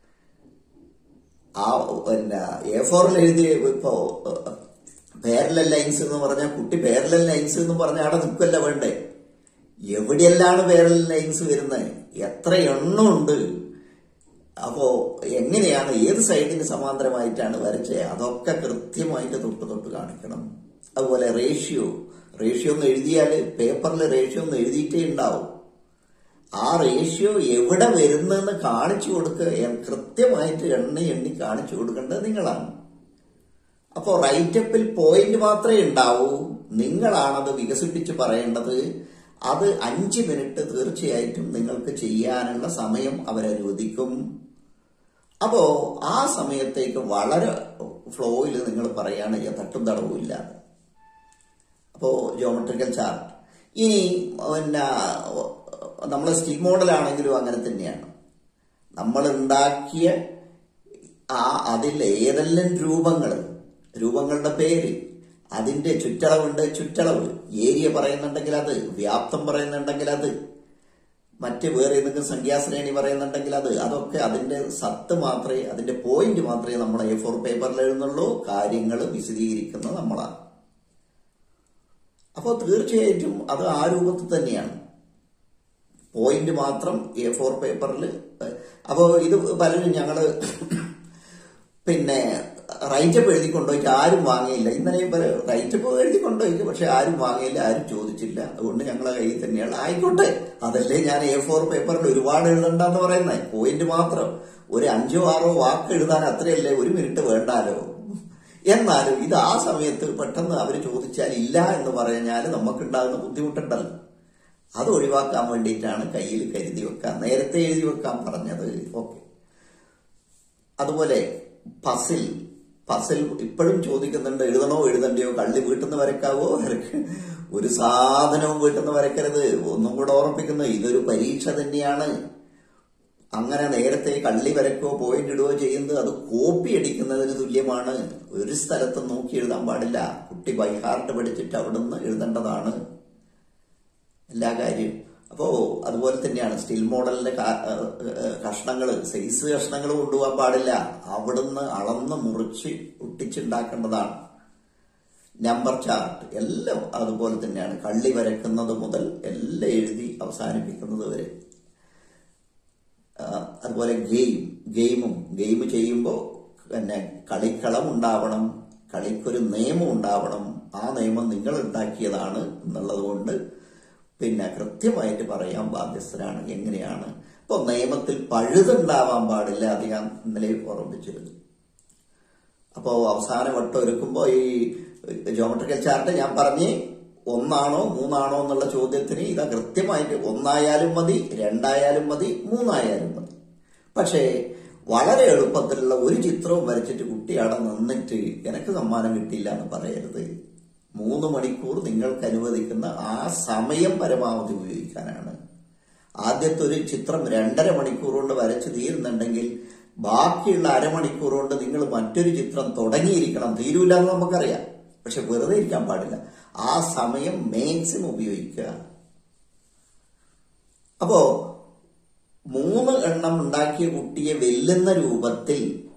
ആ പിന്നെ എ ഫോറിൽ എഴുതിയ ഇപ്പോ പാരലൽ ലൈൻസ് എന്ന് പറഞ്ഞാൽ കുട്ടി പാരലൽ ലൈൻസ് എന്ന് പറഞ്ഞാൽ അവിടെ നിൽക്കല്ല വേണ്ടേ എവിടെയെല്ലാണ് പാരലൽ ലൈൻസ് വരുന്നത് എത്ര എണ്ണമുണ്ട് അപ്പോ എങ്ങനെയാണ് ഏത് സൈഡിന് സമാന്തരമായിട്ടാണ് വരച്ചത് അതൊക്കെ കൃത്യമായിട്ട് തൊട്ട് തൊട്ട് കാണിക്കണം അതുപോലെ റേഷ്യോ റേഷ്യോ ഒന്ന് എഴുതിയാൽ പേപ്പറിൽ റേഷ്യോ ഒന്ന് എഴുതിയിട്ടേ ഉണ്ടാവും ആ റേഷ്യോ എവിടെ വരുന്നെന്ന് കാണിച്ചു കൊടുക്കുക കൃത്യമായിട്ട് എണ്ണി എണ്ണി കാണിച്ചു കൊടുക്കേണ്ടത് നിങ്ങളാണ് അപ്പോൾ റൈറ്റപ്പിൽ പോയിന്റ് മാത്രമേ ഉണ്ടാവൂ നിങ്ങളാണത് വികസിപ്പിച്ച് പറയേണ്ടത് അത് അഞ്ച് മിനിറ്റ് തീർച്ചയായിട്ടും നിങ്ങൾക്ക് ചെയ്യാനുള്ള സമയം അവരനുവദിക്കും അപ്പോ ആ സമയത്തേക്ക് വളരെ ഫ്ലോയിൽ നിങ്ങൾ പറയാണ് തട്ടും തടവും ഇല്ലാതെ അപ്പോ ജോമെട്രിക്കൽ ചാർട്ട് ഇനി പിന്നെ നമ്മളെ സ്റ്റിൽ മോഡലാണെങ്കിലും അങ്ങനെ തന്നെയാണ് നമ്മൾ ഉണ്ടാക്കിയ ആ അതിൽ ഏതെല്ലാം രൂപങ്ങൾ രൂപങ്ങളുടെ പേര് അതിന്റെ ചുറ്റളവുണ്ട് ചുറ്റളവ് ഏരിയ പറയുന്നുണ്ടെങ്കിൽ അത് വ്യാപ്തം പറയുന്നുണ്ടെങ്കിൽ അത് മറ്റ് വേറെ ഏതെങ്കിലും സംഖ്യാശ്രേണി പറയുന്നുണ്ടെങ്കിൽ അത് അതൊക്കെ അതിന്റെ സത്ത് മാത്രമേ അതിന്റെ പോയിന്റ് മാത്രമേ നമ്മൾ എ ഫോർ പേപ്പറിൽ എഴുതുന്നുള്ളൂ കാര്യങ്ങൾ വിശദീകരിക്കുന്നത് നമ്മളാണ് അപ്പോൾ തീർച്ചയായിട്ടും അത് ആ രൂപത്തിൽ തന്നെയാണ് പോയിന്റ് മാത്രം എ ഫോർ പേപ്പറിൽ അപ്പോൾ ഇത് പലരും ഞങ്ങള് പിന്നെ റൈറ്റപ്പ് എഴുതി കൊണ്ടുപോയിട്ട് ആരും വാങ്ങിയില്ല ഇന്നലെയും പല റൈറ്റപ്പ് എഴുതി കൊണ്ടുപോയിട്ട് പക്ഷെ ആരും വാങ്ങിയില്ല ആരും ചോദിച്ചില്ല അതുകൊണ്ട് ഞങ്ങളെ കയ്യിൽ തന്നെയാണ് ആയിക്കോട്ടെ അതല്ലേ ഞാൻ എ ഫോർ പേപ്പറിൽ ഒരുപാട് എഴുതണ്ടെന്ന് പറയുന്നത് പോയിന്റ് മാത്രം ഒരു അഞ്ചോ ആറോ വാക്ക് എഴുതാൻ അത്രയല്ലേ ഒരു മിനിറ്റ് വേണ്ടാലോ എന്നാലും ഇത് ആ സമയത്ത് പെട്ടെന്ന് അവർ ചോദിച്ചാൽ ഇല്ല എന്ന് പറഞ്ഞാൽ നമുക്കുണ്ടാകുന്ന ബുദ്ധിമുട്ടുണ്ടല്ലോ അത് ഒഴിവാക്കാൻ വേണ്ടിയിട്ടാണ് കയ്യിൽ കരുതി വെക്കാൻ നേരത്തെ എഴുതി വെക്കാൻ പറഞ്ഞത് ഓക്കെ അതുപോലെ പസിൽ പസിൽ ഇപ്പോഴും ചോദിക്കുന്നുണ്ട് എഴുതണോ എഴുതണ്ടയോ കള്ളി വീട്ടിൽ നിന്ന് വരക്കാവോ വരക്ക് ഒരു സാധനവും വീട്ടിൽ നിന്ന് വരക്കരുത് ഒന്നും കൂടെ ഓർമ്മിപ്പിക്കുന്നു ഇതൊരു പരീക്ഷ തന്നെയാണ് അങ്ങനെ നേരത്തെ കള്ളി വരക്കോ പോയിന്റ് ഇടുകയോ ചെയ്യുന്നത് അത് കോപ്പി അടിക്കുന്നതിന് തുല്യമാണ് ഒരു സ്ഥലത്ത് നോക്കി എഴുതാൻ പാടില്ല കുട്ടി ബൈ ഹാർട്ട് പഠിച്ചിട്ട് അവിടുന്ന് എഴുതേണ്ടതാണ് എല്ലാ കാര്യവും അപ്പോ അതുപോലെ തന്നെയാണ് സ്റ്റിൽ മോഡലിന്റെ കഷ്ണങ്ങൾ സൈസ് കഷ്ണങ്ങൾ കൊണ്ടുപോകാൻ പാടില്ല അവിടുന്ന് അളന്ന് മുറിച്ച് ഒട്ടിച്ചുണ്ടാക്കേണ്ടതാണ് നമ്പർ ചാർട്ട് എല്ലാം അതുപോലെ തന്നെയാണ് കള്ളി വരക്കുന്നത് മുതൽ എല്ലാം എഴുതി അവസാനിപ്പിക്കുന്നത് വരെ അതുപോലെ ഗെയിം ഗെയിമും ഗെയിം ചെയ്യുമ്പോൾ പിന്നെ കളിക്കളം ഉണ്ടാവണം കളിക്കൊരു നിയമം ഉണ്ടാവണം ആ നിയമം നിങ്ങൾ ഉണ്ടാക്കിയതാണ് എന്നുള്ളത് കൊണ്ട് പിന്നെ കൃത്യമായിട്ട് പറയാൻ ബാധ്യസ്ഥരാണ് എങ്ങനെയാണ് ഇപ്പോൾ നിയമത്തിൽ പഴുതുണ്ടാവാൻ പാടില്ല അത് ഞാൻ ഇന്നലെ ഓർമ്മിച്ചിരുന്നു അപ്പോൾ അവസാന വട്ടം ഒരുക്കുമ്പോൾ ഈ ജോമെട്രിക്കൽ ചാർട്ട് ഞാൻ പറഞ്ഞ് ഒന്നാണോ മൂന്നാണോ എന്നുള്ള ചോദ്യത്തിന് ഇതാ കൃത്യമായിട്ട് ഒന്നായാലും മതി രണ്ടായാലും മതി മൂന്നായാലും മതി പക്ഷേ വളരെ എളുപ്പത്തിലുള്ള ഒരു ചിത്രവും വരച്ചിട്ട് കുട്ടി അവിടെ നിന്നിട്ട് എനിക്ക് സമ്മാനം കിട്ടിയില്ല എന്ന് പറയരുത് മൂന്ന് മണിക്കൂർ നിങ്ങൾക്ക് അനുവദിക്കുന്ന ആ സമയം പരമാവധി ഉപയോഗിക്കാനാണ് ആദ്യത്തെ ഒരു ചിത്രം രണ്ടര മണിക്കൂർ കൊണ്ട് വരച്ച് തീരുന്നുണ്ടെങ്കിൽ ബാക്കിയുള്ള അരമണിക്കൂർ കൊണ്ട് നിങ്ങൾ മറ്റൊരു ചിത്രം തുടങ്ങിയിരിക്കണം തീരൂല എന്ന് നമുക്കറിയാം പക്ഷെ വെറുതെ ഇരിക്കാൻ പാടില്ല ആ സമയം മാക്സിമം ഉപയോഗിക്കുക അപ്പോ മൂന്ന് എണ്ണം ഉണ്ടാക്കിയ കുട്ടിയെ വെല്ലുന്ന രൂപത്തിൽ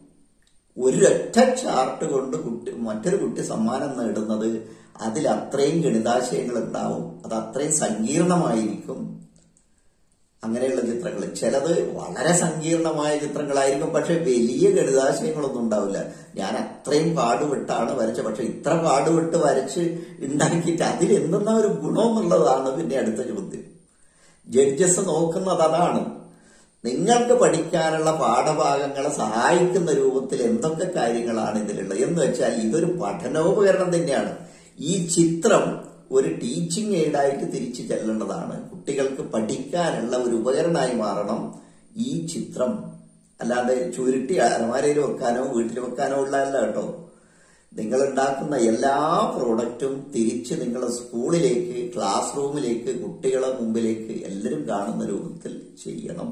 ഒരൊറ്റ ചാർട്ട് കൊണ്ട് കുട്ടി മറ്റൊരു കുട്ടി സമ്മാനം നേടുന്നത് അതിൽ അത്രയും ഗണിതാശയങ്ങൾ ഉണ്ടാവും അത് അത്രയും സങ്കീർണമായിരിക്കും അങ്ങനെയുള്ള ചിത്രങ്ങൾ ചിലത് വളരെ സങ്കീർണമായ ചിത്രങ്ങളായിരിക്കും പക്ഷെ വലിയ ഗണിതാശയങ്ങളൊന്നും ഉണ്ടാവില്ല ഞാൻ അത്രയും പാടുപെട്ടാണ് വരച്ചത് പക്ഷെ ഇത്ര പാടുപെട്ട് വരച്ച് ഉണ്ടാക്കിയിട്ട് അതിൽ എന്തെന്നാ ഒരു ഗുണം എന്നുള്ളതാണ് പിന്നെ അടുത്ത ചോദ്യം ജഡ്ജസ് നോക്കുന്നത് അതാണ് നിങ്ങൾക്ക് പഠിക്കാനുള്ള പാഠഭാഗങ്ങളെ സഹായിക്കുന്ന രൂപത്തിൽ എന്തൊക്കെ കാര്യങ്ങളാണ് ഇതിലുള്ളത് എന്ന് വെച്ചാൽ ഇതൊരു പഠനോപകരണം തന്നെയാണ് ഈ ചിത്രം ഒരു ടീച്ചിങ് എയ്ഡായിട്ട് തിരിച്ചു ചെല്ലേണ്ടതാണ് കുട്ടികൾക്ക് പഠിക്കാനുള്ള ഒരു ഉപകരണമായി മാറണം ഈ ചിത്രം അല്ലാതെ ചുരുട്ടി അലമാരയിൽ വെക്കാനോ വീട്ടിൽ വെക്കാനോ ഉള്ളതല്ല കേട്ടോ നിങ്ങൾ ഉണ്ടാക്കുന്ന എല്ലാ പ്രോഡക്റ്റും തിരിച്ച് നിങ്ങളെ സ്കൂളിലേക്ക് ക്ലാസ് റൂമിലേക്ക് കുട്ടികളെ മുമ്പിലേക്ക് എല്ലാവരും കാണുന്ന രൂപത്തിൽ ചെയ്യണം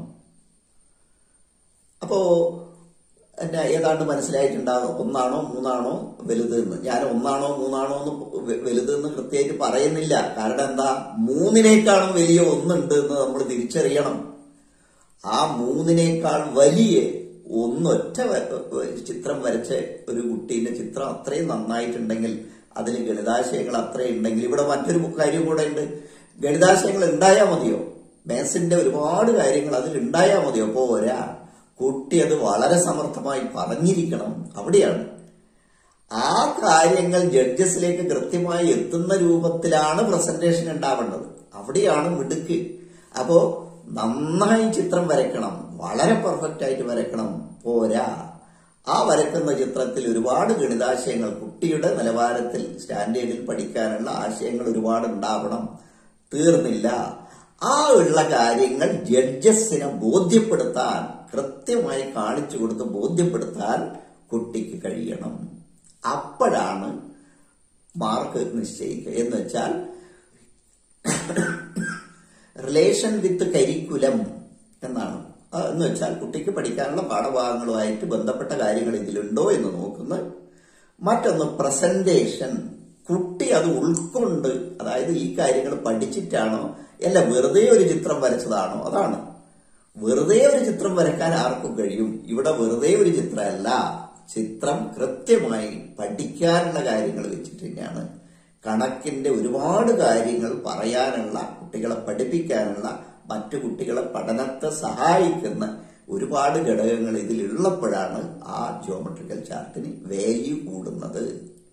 അപ്പോ എന്നെ ഏതാണ്ട് മനസ്സിലായിട്ടുണ്ടാകും ഒന്നാണോ മൂന്നാണോ വലുത് എന്ന് ഞാൻ ഒന്നാണോ മൂന്നാണോ എന്ന് വലുത് എന്ന് കൃത്യമായിട്ട് പറയുന്നില്ല കാരണം എന്താ മൂന്നിനേക്കാളും വലിയ ഒന്നുണ്ട് എന്ന് നമ്മൾ തിരിച്ചറിയണം ആ മൂന്നിനേക്കാൾ വലിയ ഒന്നൊറ്റ ചിത്രം വരച്ച ഒരു കുട്ടീന്റെ ചിത്രം അത്രയും നന്നായിട്ടുണ്ടെങ്കിൽ അതിൽ ഗണിതാശയങ്ങൾ അത്രയും ഉണ്ടെങ്കിൽ ഇവിടെ മറ്റൊരു കാര്യം കൂടെ ഉണ്ട് ഗണിതാശയങ്ങൾ ഉണ്ടായാൽ മതിയോ മേസിന്റെ ഒരുപാട് കാര്യങ്ങൾ അതിൽ ഉണ്ടായാൽ മതിയോ പോരാ കുട്ടി അത് വളരെ സമർത്ഥമായി പറഞ്ഞിരിക്കണം അവിടെയാണ് ആ കാര്യങ്ങൾ ജഡ്ജസിലേക്ക് കൃത്യമായി എത്തുന്ന രൂപത്തിലാണ് പ്രസന്റേഷൻ ഉണ്ടാവേണ്ടത് അവിടെയാണ് മിടുക്ക് അപ്പോ നന്നായി ചിത്രം വരയ്ക്കണം വളരെ പെർഫെക്റ്റ് ആയിട്ട് വരയ്ക്കണം പോരാ ആ വരക്കുന്ന ചിത്രത്തിൽ ഒരുപാട് ഗണിതാശയങ്ങൾ കുട്ടിയുടെ നിലവാരത്തിൽ സ്റ്റാൻഡേർഡിൽ പഠിക്കാനുള്ള ആശയങ്ങൾ ഒരുപാട് ഉണ്ടാവണം തീർന്നില്ല ആ ഉള്ള കാര്യങ്ങൾ ജഡ്ജസിനെ ബോധ്യപ്പെടുത്താൻ കൃത്യമായി കാണിച്ചു കൊടുത്ത് ബോധ്യപ്പെടുത്താൻ കുട്ടിക്ക് കഴിയണം അപ്പോഴാണ് മാർക്ക് നിശ്ചയിക്കുക എന്ന് വെച്ചാൽ റിലേഷൻ വിത്ത് കരിക്കുലം എന്നാണ് ആ, എന്ന് വെച്ചാൽ കുട്ടിക്ക് പഠിക്കാനുള്ള പാഠഭാഗങ്ങളുമായിട്ട് ബന്ധപ്പെട്ട കാര്യങ്ങൾ ഇതിലുണ്ടോ എന്ന് നോക്കുന്നു മറ്റൊന്ന് പ്രസന്റേഷൻ കുട്ടി അത് ഉൾക്കൊണ്ട് അതായത് ഈ കാര്യങ്ങൾ പഠിച്ചിട്ടാണോ അല്ല വെറുതെ ഒരു ചിത്രം വരച്ചതാണോ അതാണ് വെറുതെ ഒരു ചിത്രം വരയ്ക്കാൻ ആർക്കും കഴിയും ഇവിടെ വെറുതെ ഒരു ചിത്രമല്ല ചിത്രം കൃത്യമായി പഠിക്കാനുള്ള കാര്യങ്ങൾ വെച്ചിട്ട് തന്നെയാണ് കണക്കിന്റെ ഒരുപാട് കാര്യങ്ങൾ പറയാനുള്ള കുട്ടികളെ പഠിപ്പിക്കാനുള്ള മറ്റു കുട്ടികളെ പഠനത്തെ സഹായിക്കുന്ന ഒരുപാട് ഘടകങ്ങൾ ഇതിലുള്ളപ്പോഴാണ് ആ ജിയോമെട്രിക്കൽ ചാർട്ടിന് വാല്യൂ കൂടുന്നത്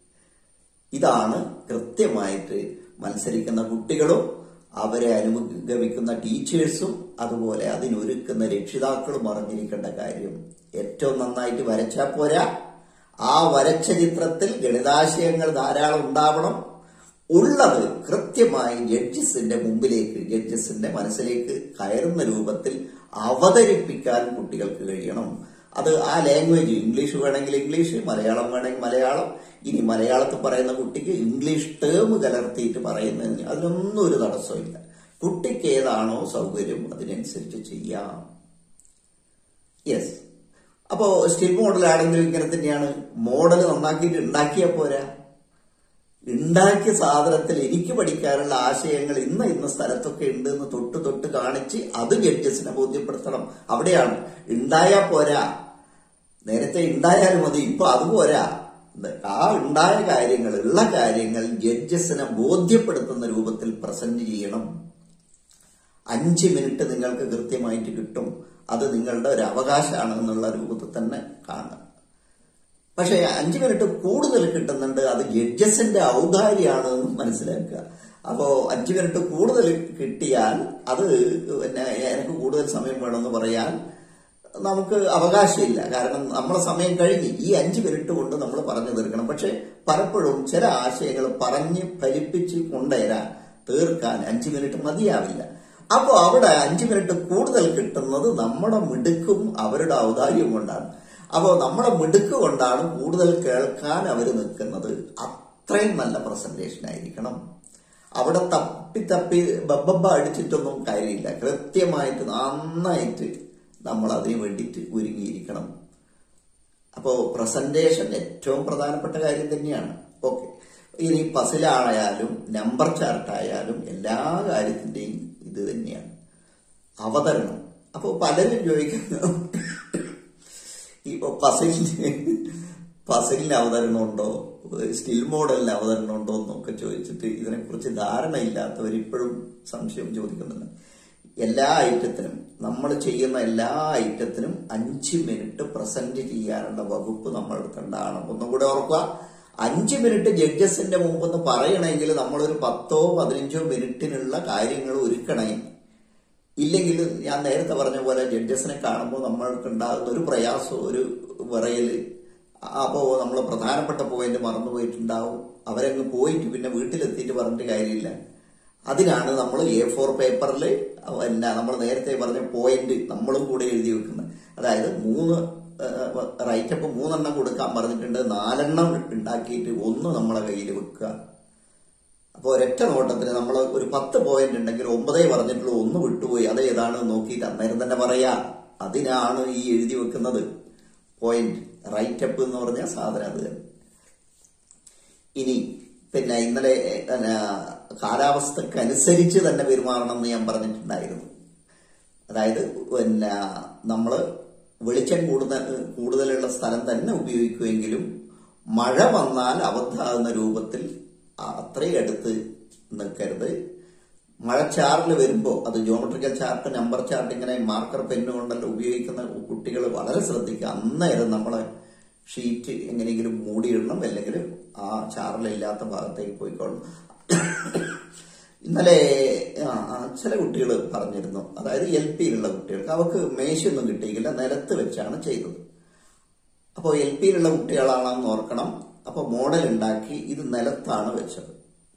ഇതാണ് കൃത്യമായിട്ട് മത്സരിക്കുന്ന കുട്ടികളും അവരെ അനുഗമിക്കുന്ന ടീച്ചേഴ്സും അതുപോലെ അതിനൊരുക്കുന്ന രക്ഷിതാക്കളും അറിഞ്ഞിരിക്കേണ്ട കാര്യം ഏറ്റവും നന്നായിട്ട് വരച്ചാൽ പോരാ ആ വരച്ച ചിത്രത്തിൽ ഗണിതാശയങ്ങൾ ധാരാളം ഉണ്ടാവണം ഉള്ളത് കൃത്യമായി ജഡ്ജസിന്റെ മുമ്പിലേക്ക് ജഡ്ജസിന്റെ മനസ്സിലേക്ക് കയറുന്ന രൂപത്തിൽ അവതരിപ്പിക്കാൻ കുട്ടികൾക്ക് കഴിയണം അത് ആ ലാംഗ്വേജ് ഇംഗ്ലീഷ് വേണമെങ്കിൽ ഇംഗ്ലീഷ് മലയാളം വേണമെങ്കിൽ മലയാളം ഇനി മലയാളത്തിൽ പറയുന്ന കുട്ടിക്ക് ഇംഗ്ലീഷ് ടേം കലർത്തിയിട്ട് പറയുന്നതിന് അതിനൊന്നും ഒരു തടസ്സമില്ല കുട്ടിക്ക് ഏതാണോ സൗകര്യം അതിനനുസരിച്ച് ചെയ്യാം യെസ് അപ്പോ സ്റ്റിൽ മോഡൽ ആണെങ്കിലും ഇങ്ങനെ തന്നെയാണ് മോഡൽ നന്നാക്കിയിട്ട് ഉണ്ടാക്കിയാൽ പോരാ ഉണ്ടാക്കിയ സാധനത്തിൽ എനിക്ക് പഠിക്കാനുള്ള ആശയങ്ങൾ ഇന്ന ഇന്ന സ്ഥലത്തൊക്കെ ഉണ്ട് എന്ന് തൊട്ട് തൊട്ട് കാണിച്ച് അത് ജഡ്ജസിനെ ബോധ്യപ്പെടുത്തണം അവിടെയാണ് ഉണ്ടായാ പോരാ നേരത്തെ ഉണ്ടായാലും മതി ഇപ്പൊ അത് പോരാ ആ ഉണ്ടായ കാര്യങ്ങൾ ഉള്ള കാര്യങ്ങൾ ജഡ്ജസിനെ ബോധ്യപ്പെടുത്തുന്ന രൂപത്തിൽ പ്രസന്റ് ചെയ്യണം അഞ്ച് മിനിറ്റ് നിങ്ങൾക്ക് കൃത്യമായിട്ട് കിട്ടും അത് നിങ്ങളുടെ ഒരു അവകാശമാണ് എന്നുള്ള രൂപത്തിൽ തന്നെ കാണുക പക്ഷേ അഞ്ച് മിനിറ്റ് കൂടുതൽ കിട്ടുന്നുണ്ട് അത് ജഡ്ജസിന്റെ ഔദാര്യാണ് എന്ന് മനസ്സിലാക്കുക അപ്പോ അഞ്ച് മിനിറ്റ് കൂടുതൽ കിട്ടിയാൽ അത് പിന്നെ എനിക്ക് കൂടുതൽ സമയം വേണമെന്ന് പറയാൻ നമുക്ക് അവകാശമില്ല കാരണം നമ്മളെ സമയം കഴിഞ്ഞ് ഈ അഞ്ച് മിനിറ്റ് കൊണ്ട് നമ്മൾ പറഞ്ഞു തീർക്കണം പക്ഷെ പലപ്പോഴും ചില ആശയങ്ങൾ പറഞ്ഞ് ഫലിപ്പിച്ച് കൊണ്ടുവരാൻ തീർക്കാൻ അഞ്ച് മിനിറ്റ് മതിയാവില്ല അപ്പോൾ അവിടെ അഞ്ച് മിനിറ്റ് കൂടുതൽ കിട്ടുന്നത് നമ്മുടെ മിടുക്കും അവരുടെ ഔദാര്യവും കൊണ്ടാണ് അപ്പോൾ നമ്മുടെ മിടുക്ക് കൊണ്ടാണ് കൂടുതൽ കേൾക്കാൻ അവർ നിൽക്കുന്നത് അത്രയും നല്ല പ്രസന്റേഷൻ ആയിരിക്കണം അവിടെ തപ്പി തപ്പി ബബ്ബ അടിച്ചിട്ടൊന്നും കാര്യമില്ല കൃത്യമായിട്ട് നന്നായിട്ട് നമ്മൾ അതിന് വേണ്ടിയിട്ട് ഒരുങ്ങിയിരിക്കണം അപ്പോൾ പ്രസന്റേഷൻ ഏറ്റവും പ്രധാനപ്പെട്ട കാര്യം തന്നെയാണ് ഓക്കെ ഇനി പസിലായാലും നമ്പർ ചാർട്ടായാലും എല്ലാ കാര്യത്തിന്റെയും ഇത് തന്നെയാണ് അവതരണം അപ്പോൾ പലരും ചോദിക്കുന്നു ഈ പസിലിന് പസിലിന് അവതരണമുണ്ടോ സ്റ്റിൽ മോഡലിന് അവതരണമുണ്ടോ എന്നൊക്കെ ചോദിച്ചിട്ട് ഇതിനെക്കുറിച്ച് ധാരണയില്ലാത്തവർ ഇപ്പോഴും സംശയം ചോദിക്കുന്നുണ്ട് എല്ലാ ഐറ്റത്തിനും നമ്മൾ ചെയ്യുന്ന എല്ലാ ഐറ്റത്തിനും അഞ്ച് മിനിറ്റ് പ്രസന്റ് ചെയ്യാനുള്ള വകുപ്പ് നമ്മൾ എടുക്കേണ്ടതാണ് ഒന്നും കൂടെ ഓർക്കുക അഞ്ച് മിനിറ്റ് ജഡ്ജസിന്റെ മുമ്പെന്ന് പറയണമെങ്കിൽ നമ്മളൊരു പത്തോ പതിനഞ്ചോ മിനിറ്റിനുള്ള കാര്യങ്ങൾ ഒരുക്കണേ ഇല്ലെങ്കിൽ ഞാൻ നേരത്തെ പറഞ്ഞ പോലെ ജഡ്ജസിനെ കാണുമ്പോൾ നമ്മൾക്ക് ഉണ്ടാകുന്ന ഒരു പ്രയാസം ഒരു വിറയല് അപ്പോൾ നമ്മൾ പ്രധാനപ്പെട്ട പോയിന്റ് മറന്നുപോയിട്ടുണ്ടാവും അവരങ്ങ് പോയിട്ട് പിന്നെ വീട്ടിലെത്തിയിട്ട് പറഞ്ഞിട്ട് കാര്യമില്ല അതിനാണ് നമ്മൾ എ ഫോർ പേപ്പറിൽ പിന്നെ നമ്മൾ നേരത്തെ പറഞ്ഞ പോയിന്റ് നമ്മളും കൂടെ എഴുതി വെക്കുന്നത് അതായത് മൂന്ന് റൈറ്റപ്പ് മൂന്നെണ്ണം കൊടുക്കാൻ പറഞ്ഞിട്ടുണ്ട് നാലെണ്ണം ഉണ്ടാക്കിയിട്ട് ഒന്ന് നമ്മളെ കയ്യിൽ വെക്കുക അപ്പോൾ ഒരൊറ്റ നോട്ടത്തിന് നമ്മൾ ഒരു പത്ത് പോയിന്റ് ഉണ്ടെങ്കിൽ ഒമ്പതേ പറഞ്ഞിട്ടുള്ളൂ ഒന്ന് വിട്ടുപോയി അത് ഏതാണ് നോക്കിയിട്ട് അന്നേരം തന്നെ പറയാ അതിനാണ് ഈ എഴുതി വെക്കുന്നത് പോയിന്റ് റൈറ്റപ്പ് എന്ന് പറഞ്ഞ സാധനം അത് തന്നെ ഇനി പിന്നെ ഇന്നലെ പിന്നെ കാലാവസ്ഥക്ക് അനുസരിച്ച് തന്നെ പെരുമാറണം എന്ന് ഞാൻ പറഞ്ഞിട്ടുണ്ടായിരുന്നു അതായത് പിന്നെ നമ്മൾ വെളിച്ചം കൂടുതൽ കൂടുതലുള്ള സ്ഥലം തന്നെ ഉപയോഗിക്കുമെങ്കിലും മഴ വന്നാൽ അബദ്ധാകുന്ന രൂപത്തിൽ അത്രയും അടുത്ത് നിൽക്കരുത് മഴച്ചാറിൽ വരുമ്പോൾ അത് ജോമെട്രിക്കൽ ചാർട്ട് നമ്പർ ചാർട്ട് ഇങ്ങനെ മാർക്കർ പെന്ന് കൊണ്ടല്ല ഉപയോഗിക്കുന്ന കുട്ടികൾ വളരെ ശ്രദ്ധിക്കുക അന്നേരം നമ്മളെ ഷീറ്റ് എങ്ങനെയെങ്കിലും മൂടിയിടണം അല്ലെങ്കിൽ ആ ചാറിലില്ലാത്ത ഭാഗത്തേക്ക് പോയിക്കോളണം ഇന്നലെ ചില കുട്ടികൾ പറഞ്ഞിരുന്നു അതായത് എൽ പിയിലുള്ള കുട്ടികൾക്ക് അവർക്ക് മേശയൊന്നും കിട്ടിയില്ല നിലത്ത് വെച്ചാണ് ചെയ്തത് അപ്പോൾ എൽ പിയിലുള്ള കുട്ടികളാണെന്ന് ഓർക്കണം അപ്പോൾ മോഡൽ ഉണ്ടാക്കി ഇത് നിലത്താണ് വെച്ചത്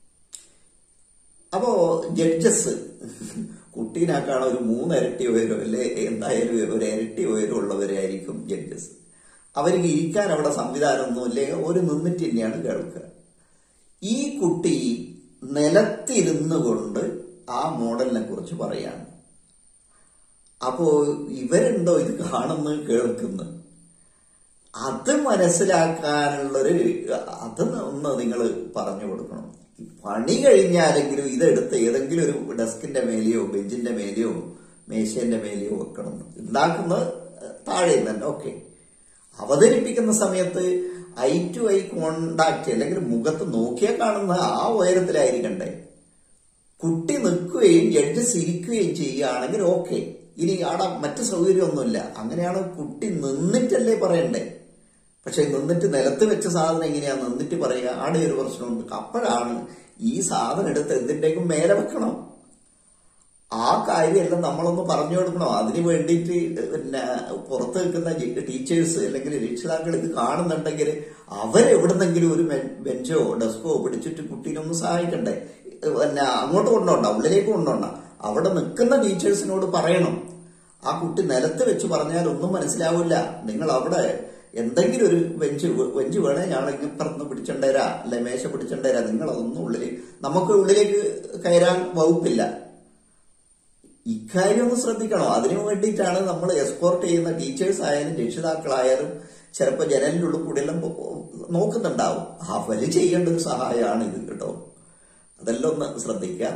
അപ്പോ ജഡ്ജസ് കുട്ടീനാക്കാണ് ഒരു മൂന്നിരട്ടി ഉയരം അല്ലെ എന്തായാലും ഒരു ഇരട്ടി ഉയരം ഉള്ളവരായിരിക്കും ജഡ്ജസ് അവർക്ക് ഇരിക്കാൻ അവിടെ സംവിധാനമൊന്നും ഇല്ലെങ്കിൽ ഒരു നിന്നിട്ട് തന്നെയാണ് കേൾക്കുക ഈ കുട്ടി നിലത്തിരുന്നു കൊണ്ട് ആ മോഡലിനെ കുറിച്ച് പറയാണ് അപ്പോ ഇവരെന്തോ ഇത് കാണുന്നു കേൾക്കുന്നു അത് മനസ്സിലാക്കാനുള്ളൊരു അത് ഒന്ന് നിങ്ങൾ പറഞ്ഞു കൊടുക്കണം പണി കഴിഞ്ഞാലെങ്കിലും ഇതെടുത്ത് ഏതെങ്കിലും ഒരു ഡെസ്കിന്റെ മേലെയോ ബെഞ്ചിന്റെ മേലെയോ മേശന്റെ മേലെയോ വെക്കണം ഉണ്ടാക്കുന്നത് താഴെ തന്നെ ഓക്കെ അവതരിപ്പിക്കുന്ന സമയത്ത് ഐ ടു ഐ കോണ്ടാക്ട് അല്ലെങ്കിൽ മുഖത്ത് നോക്കിയാൽ കാണുന്ന ആ ഉയരത്തിലായിരിക്കണ്ടേ കുട്ടി നിൽക്കുകയും ജഡ്ജ് സിരിക്കുകയും ചെയ്യുകയാണെങ്കിൽ ഓക്കെ ഇനി അവിടെ മറ്റു സൗകര്യമൊന്നുമില്ല അങ്ങനെയാണ് കുട്ടി നിന്നിട്ടല്ലേ പറയണ്ടേ പക്ഷെ നിന്നിട്ട് നിലത്ത് വെച്ച സാധനം എങ്ങനെയാ നിന്നിട്ട് പറയുക ആടെ ഒരു പ്രശ്നമുണ്ട് അപ്പോഴാണ് ഈ സാധനം എടുത്ത് എന്തിൻ്റെക്കും മേലെ വെക്കണം ആ കാര്യമെല്ലാം നമ്മളൊന്ന് പറഞ്ഞു കൊടുക്കണം അതിന് വേണ്ടിയിട്ട് പിന്നെ പുറത്ത് നിൽക്കുന്ന ടീച്ചേഴ്സ് അല്ലെങ്കിൽ രക്ഷിതാക്കൾ ഇത് കാണുന്നുണ്ടെങ്കിൽ അവരെവിടുന്നെങ്കിലും ഒരു ബെഞ്ചോ ഡെസ്കോ പിടിച്ചിട്ട് കുട്ടീനെ ഒന്ന് സഹായിക്കണ്ടേ പിന്നെ അങ്ങോട്ട് കൊണ്ടോണ്ട ഉള്ളിലേക്ക് കൊണ്ടോണ്ട അവിടെ നിൽക്കുന്ന ടീച്ചേഴ്സിനോട് പറയണം ആ കുട്ടി നിലത്ത് വെച്ച് പറഞ്ഞാൽ ഒന്നും മനസ്സിലാവില്ല നിങ്ങൾ അവിടെ എന്തെങ്കിലും ഒരു ബെഞ്ച് ബെഞ്ച് വേണേ ഞാൻ ഇപ്പുറത്ത് പിടിച്ചണ്ടേരാ അല്ലെ മേശ പിടിച്ചണ്ടേരാ നിങ്ങൾ അതൊന്നും ഉള്ളിലേക്ക് നമുക്ക് ഉള്ളിലേക്ക് കയറാൻ വകുപ്പില്ല ഇക്കാര്യം ഒന്ന് ശ്രദ്ധിക്കണം അതിനു വേണ്ടിയിട്ടാണ് നമ്മൾ എസ്കോർട്ട് ചെയ്യുന്ന ടീച്ചേഴ്സ് ആയാലും രക്ഷിതാക്കളായാലും ചിലപ്പോൾ ജനലിൻ്റെ ഉള്ളിൽ കൂടെയെല്ലാം നോക്കുന്നുണ്ടാവും അവര് ചെയ്യേണ്ട ഒരു സഹായമാണ് ഇത് കേട്ടോ അതെല്ലാം ഒന്ന് ശ്രദ്ധിക്കാം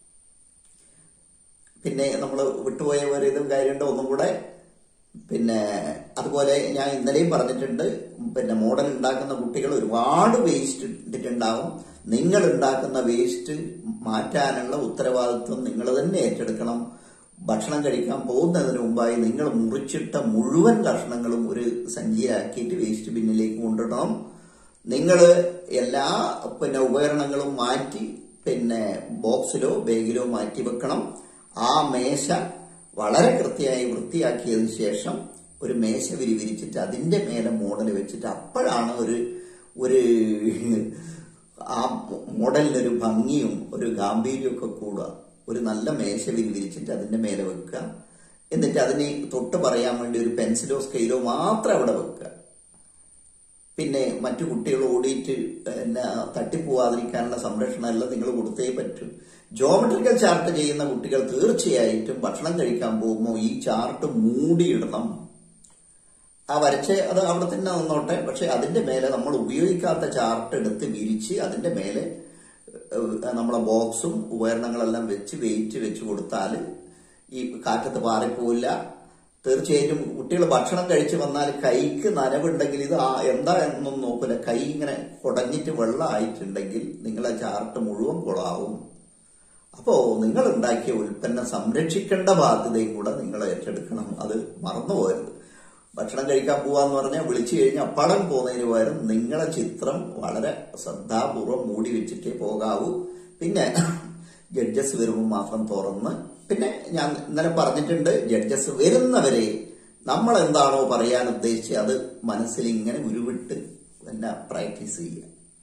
പിന്നെ നമ്മൾ വിട്ടുപോയ ഒരു ഇതും കാര്യമുണ്ട് ഒന്നും കൂടെ പിന്നെ അതുപോലെ ഞാൻ ഇന്നലെയും പറഞ്ഞിട്ടുണ്ട് പിന്നെ മോഡൽ ഉണ്ടാക്കുന്ന കുട്ടികൾ ഒരുപാട് വേസ്റ്റ് ഇട്ടിട്ടുണ്ടാവും നിങ്ങൾ ഉണ്ടാക്കുന്ന വേസ്റ്റ് മാറ്റാനുള്ള ഉത്തരവാദിത്വം നിങ്ങൾ തന്നെ ഏറ്റെടുക്കണം ഭക്ഷണം കഴിക്കാൻ പോകുന്നതിന് മുമ്പായി നിങ്ങൾ മുറിച്ചിട്ട മുഴുവൻ കഷ്ണങ്ങളും ഒരു സഞ്ചിയിലാക്കിയിട്ട് വേസ്റ്റ് ബിന്നിലേക്ക് കൊണ്ടിടണം നിങ്ങൾ എല്ലാ പിന്നെ ഉപകരണങ്ങളും മാറ്റി പിന്നെ ബോക്സിലോ ബാഗിലോ മാറ്റി വെക്കണം ആ മേശ വളരെ കൃത്യമായി വൃത്തിയാക്കിയതിന് ശേഷം ഒരു മേശ വിരി വിരിച്ചിട്ട് അതിന്റെ മേലെ മോഡൽ വെച്ചിട്ട് അപ്പോഴാണ് ഒരു ഒരു ആ മോഡലിനൊരു ഭംഗിയും ഒരു ഗാംഭീര്യവും ഒക്കെ കൂടുക ഒരു നല്ല മേശ വിരി വിരിച്ചിട്ട് അതിന്റെ മേലെ വെക്കുക എന്നിട്ട് അതിന് തൊട്ട് പറയാൻ വേണ്ടി ഒരു പെൻസിലോ സ്കെയിലോ മാത്രം അവിടെ വെക്കുക പിന്നെ മറ്റു കുട്ടികൾ ഓടിയിട്ട് പിന്നെ തട്ടിപ്പോവാതിരിക്കാനുള്ള സംരക്ഷണം എല്ലാം നിങ്ങൾ കൊടുത്തേ പറ്റൂ ജോമെട്രിക്കൽ ചാർട്ട് ചെയ്യുന്ന കുട്ടികൾ തീർച്ചയായിട്ടും ഭക്ഷണം കഴിക്കാൻ പോകുമ്പോൾ ഈ ചാർട്ട് മൂടിയിടണം ആ വരച്ച് അത് അവിടെ തന്നെ നിന്നോട്ടെ പക്ഷെ അതിന്റെ മേലെ നമ്മൾ ഉപയോഗിക്കാത്ത ചാർട്ട് എടുത്ത് വിരിച്ച് അതിന്റെ മേലെ നമ്മളെ ബോക്സും ഉപകരണങ്ങളെല്ലാം വെച്ച് വെയിറ്റ് വെച്ച് കൊടുത്താൽ ഈ കാറ്റത്ത് പാറിപ്പോവില്ല തീർച്ചയായിട്ടും കുട്ടികൾ ഭക്ഷണം കഴിച്ച് വന്നാൽ കൈക്ക് നനവുണ്ടെങ്കിൽ ഇത് ആ എന്താ എന്നൊന്നും നോക്കില്ല കൈ ഇങ്ങനെ കുടഞ്ഞിട്ട് വെള്ളമായിട്ടുണ്ടെങ്കിൽ നിങ്ങളെ ചാർട്ട് മുഴുവൻ കുളാവും അപ്പോ നിങ്ങൾ ഉണ്ടാക്കിയ ഉൽപ്പന്നം സംരക്ഷിക്കേണ്ട ബാധ്യതയും കൂടെ നിങ്ങൾ ഏറ്റെടുക്കണം അത് മറന്നു പോകരുത് ഭക്ഷണം കഴിക്കാൻ പോവാന്ന് പറഞ്ഞാൽ വിളിച്ചു കഴിഞ്ഞാൽ അപ്പാടം പോകുന്നതിന് പകരം നിങ്ങളെ ചിത്രം വളരെ ശ്രദ്ധാപൂർവം മൂടി വെച്ചിട്ടേ പോകാവൂ പിന്നെ ജഡ്ജസ് വരുമ്പോൾ മാത്രം തുറന്ന് പിന്നെ ഞാൻ ഇന്നലെ പറഞ്ഞിട്ടുണ്ട് ജഡ്ജസ് വരുന്നവരെ നമ്മൾ എന്താണോ പറയാൻ ഉദ്ദേശിച്ചത് അത് മനസ്സിൽ ഇങ്ങനെ ഉരുവിട്ട് പിന്നെ പ്രാക്ടീസ് ചെയ്യുക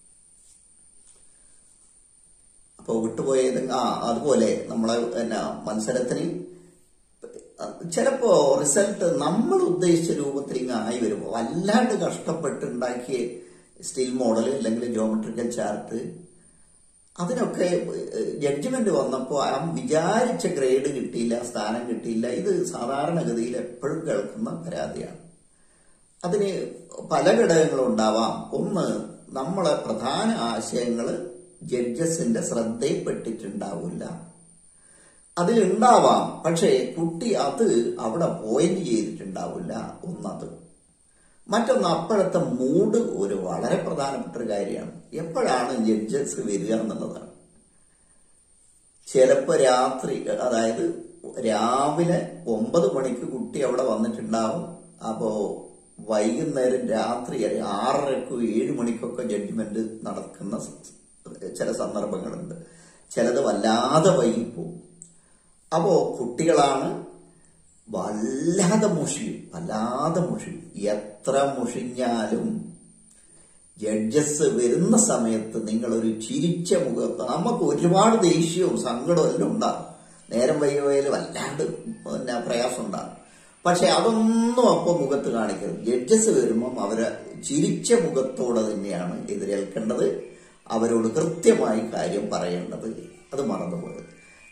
അപ്പോൾ വിട്ടുപോയത് ആ അതുപോലെ നമ്മളെ പിന്നെ മത്സരത്തിന് ചിലപ്പോ റിസൾട്ട് നമ്മൾ ഉദ്ദേശിച്ച രൂപത്തിൽ ഇങ്ങ് ആയി വരുമ്പോൾ വല്ലാണ്ട് കഷ്ടപ്പെട്ടുണ്ടാക്കിയ സ്റ്റീൽ മോഡൽ അല്ലെങ്കിൽ ജോമെട്രിക്കൽ ചാർട്ട് അതിനൊക്കെ ജഡ്ജ്മെന്റ് വന്നപ്പോൾ ആ വിചാരിച്ച ഗ്രേഡ് കിട്ടിയില്ല സ്ഥാനം കിട്ടിയില്ല ഇത് സാധാരണഗതിയിൽ എപ്പോഴും കേൾക്കുന്ന പരാതിയാണ് അതിന് പല ഘടകങ്ങളും ഉണ്ടാവാം ഒന്ന് നമ്മളെ പ്രധാന ആശയങ്ങൾ ജഡ്ജസിന്റെ ശ്രദ്ധയിൽപ്പെട്ടിട്ടുണ്ടാവില്ല അതിലുണ്ടാവാം പക്ഷേ കുട്ടി അത് അവിടെ പോയിന്റ് ചെയ്തിട്ടുണ്ടാവില്ല ഒന്നത് മറ്റൊന്ന് അപ്പോഴത്തെ മൂഡ് ഒരു വളരെ പ്രധാനപ്പെട്ട ഒരു കാര്യമാണ് എപ്പോഴാണ് ജഡ്ജസ് വരിക എന്നുള്ളതാണ് ചിലപ്പോ രാത്രി അതായത് രാവിലെ ഒമ്പത് മണിക്ക് കുട്ടി അവിടെ വന്നിട്ടുണ്ടാവും അപ്പോ വൈകുന്നേരം രാത്രി ആറരക്കും ഏഴ് മണിക്കൊക്കെ ജഡ്ജ്മെന്റ് നടക്കുന്ന ചില സന്ദർഭങ്ങളുണ്ട് ചിലത് വല്ലാതെ വൈകിപ്പോവും അപ്പോ കുട്ടികളാണ് വല്ലാതെ മുഷിയും വല്ലാതെ മുഷിയും എത്ര മുഷിഞ്ഞാലും ജഡ്ജസ് വരുന്ന സമയത്ത് നിങ്ങൾ ഒരു ചിരിച്ച മുഖത്ത് നമുക്ക് ഒരുപാട് ദേഷ്യവും സങ്കടവും എല്ലാം ഉണ്ടാകും നേരം വൈകുകയിൽ വല്ലാണ്ട് പിന്നെ പ്രയാസം ഉണ്ടാകും പക്ഷെ അതൊന്നും അപ്പോൾ മുഖത്ത് കാണിക്കരുത് ജഡ്ജസ് വരുമ്പം അവരെ ചിരിച്ച മുഖത്തോടെ തന്നെയാണ് എതിരേൽക്കേണ്ടത് അവരോട് കൃത്യമായി കാര്യം പറയേണ്ടത് അത് മറന്നുപോയത്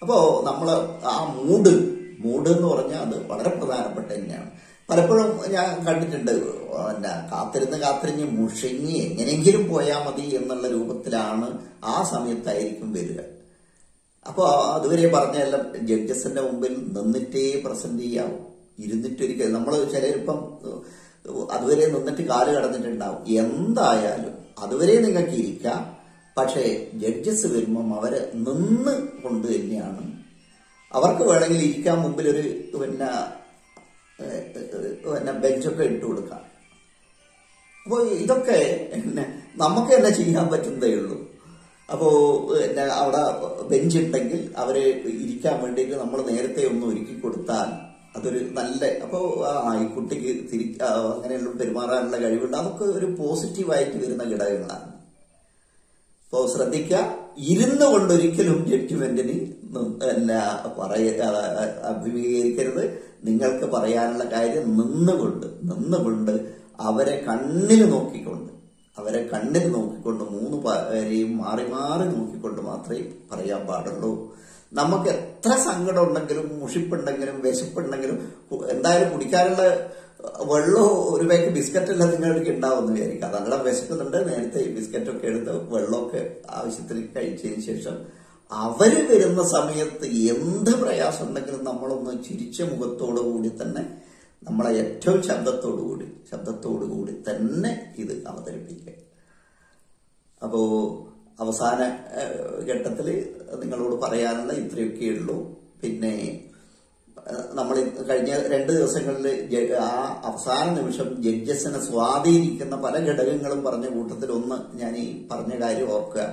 അപ്പോ നമ്മൾ ആ മൂഡ് മൂഡ് എന്ന് പറഞ്ഞാൽ അത് വളരെ പ്രധാനപ്പെട്ട തന്നെയാണ് പലപ്പോഴും ഞാൻ കണ്ടിട്ടുണ്ട് പിന്നെ കാത്തിരുന്ന് കാത്തിരിഞ്ഞ് മുഷിഞ്ഞ് എങ്ങനെയെങ്കിലും പോയാൽ മതി എന്നുള്ള രൂപത്തിലാണ് ആ സമയത്തായിരിക്കും വരിക അപ്പോൾ അതുവരെ പറഞ്ഞെല്ലാം ജഡ്ജസിന്റെ മുമ്പിൽ നിന്നിട്ടേ പ്രസന്റ് ചെയ്യാവൂ ഇരുന്നിട്ടൊരിക്കൽ നമ്മൾ ചിലരിപ്പം അതുവരെ നിന്നിട്ട് കാല് കടന്നിട്ടുണ്ടാവും എന്തായാലും അതുവരെ നിങ്ങൾക്ക് ഇരിക്കാം പക്ഷേ ജഡ്ജസ് വരുമ്പം അവരെ നിന്ന് കൊണ്ട് തന്നെയാണ് അവർക്ക് വേണമെങ്കിൽ ഇരിക്കാൻ മുമ്പിൽ ഒരു പിന്നെ പിന്നെ ബെഞ്ചൊക്കെ ഇട്ട് കൊടുക്കാം അപ്പോൾ ഇതൊക്കെ പിന്നെ നമുക്ക് തന്നെ ചെയ്യാൻ പറ്റുന്നതേ ഉള്ളൂ അപ്പോ പിന്നെ അവിടെ ബെഞ്ച് ഉണ്ടെങ്കിൽ അവര് ഇരിക്കാൻ വേണ്ടിയിട്ട് നമ്മൾ നേരത്തെ ഒന്ന് ഒരുക്കി കൊടുത്താൽ അതൊരു നല്ല അപ്പോ ആ ഈ കുട്ടിക്ക് തിരി അങ്ങനെയുള്ള പെരുമാറാനുള്ള കഴിവുണ്ട് അതൊക്കെ ഒരു പോസിറ്റീവായിട്ട് വരുന്ന ഘടകങ്ങളാണ് അപ്പോ ശ്രദ്ധിക്കുക ഇരുന്നു കൊണ്ടൊരിക്കലും ജഡ്ജ്മെന്റിന് പിന്നെ പറയ അഭിമുഖീകരിക്കരുത് നിങ്ങൾക്ക് പറയാനുള്ള കാര്യം നിന്നുകൊണ്ട് നിന്നുകൊണ്ട് അവരെ കണ്ണിൽ നോക്കിക്കൊണ്ട് അവരെ കണ്ണിൽ നോക്കിക്കൊണ്ട് മൂന്ന് പേരെയും മാറി മാറി നോക്കിക്കൊണ്ട് മാത്രമേ പറയാൻ പാടുള്ളൂ നമുക്ക് എത്ര സങ്കടം ഉണ്ടെങ്കിലും മുഷിപ്പുണ്ടെങ്കിലും വിശപ്പുണ്ടെങ്കിലും എന്തായാലും കുടിക്കാനുള്ള വെള്ളമോ ഒരു പാക്ക് ബിസ്ക്കറ്റ് എല്ലാം നിങ്ങൾക്ക് ഉണ്ടാവുമെന്ന് വിചാരിക്കുക അതല്ല വിശക്കുന്നുണ്ട് നേരത്തെ ഈ ബിസ്ക്കറ്റൊക്കെ എടുത്ത് വെള്ളമൊക്കെ ആവശ്യത്തിന് കഴിച്ചതിന് ശേഷം അവര് വരുന്ന സമയത്ത് എന്ത് പ്രയാസം ഉണ്ടെങ്കിലും നമ്മളൊന്ന് ചിരിച്ച മുഖത്തോടു കൂടി തന്നെ നമ്മളെ ഏറ്റവും ശബ്ദത്തോടു കൂടി ശബ്ദത്തോടു കൂടി തന്നെ ഇത് അവതരിപ്പിക്കുക അപ്പോ അവസാന ഘട്ടത്തിൽ നിങ്ങളോട് പറയാനുള്ള ഇത്രയൊക്കെ ഉള്ളൂ പിന്നെ നമ്മൾ കഴിഞ്ഞ രണ്ട് ദിവസങ്ങളിൽ ആ അവസാന നിമിഷം ജഡ്ജസിനെ സ്വാധീനിക്കുന്ന പല ഘടകങ്ങളും പറഞ്ഞ കൂട്ടത്തിൽ ഒന്ന് ഞാൻ ഈ പറഞ്ഞ കാര്യം ഓർക്കുക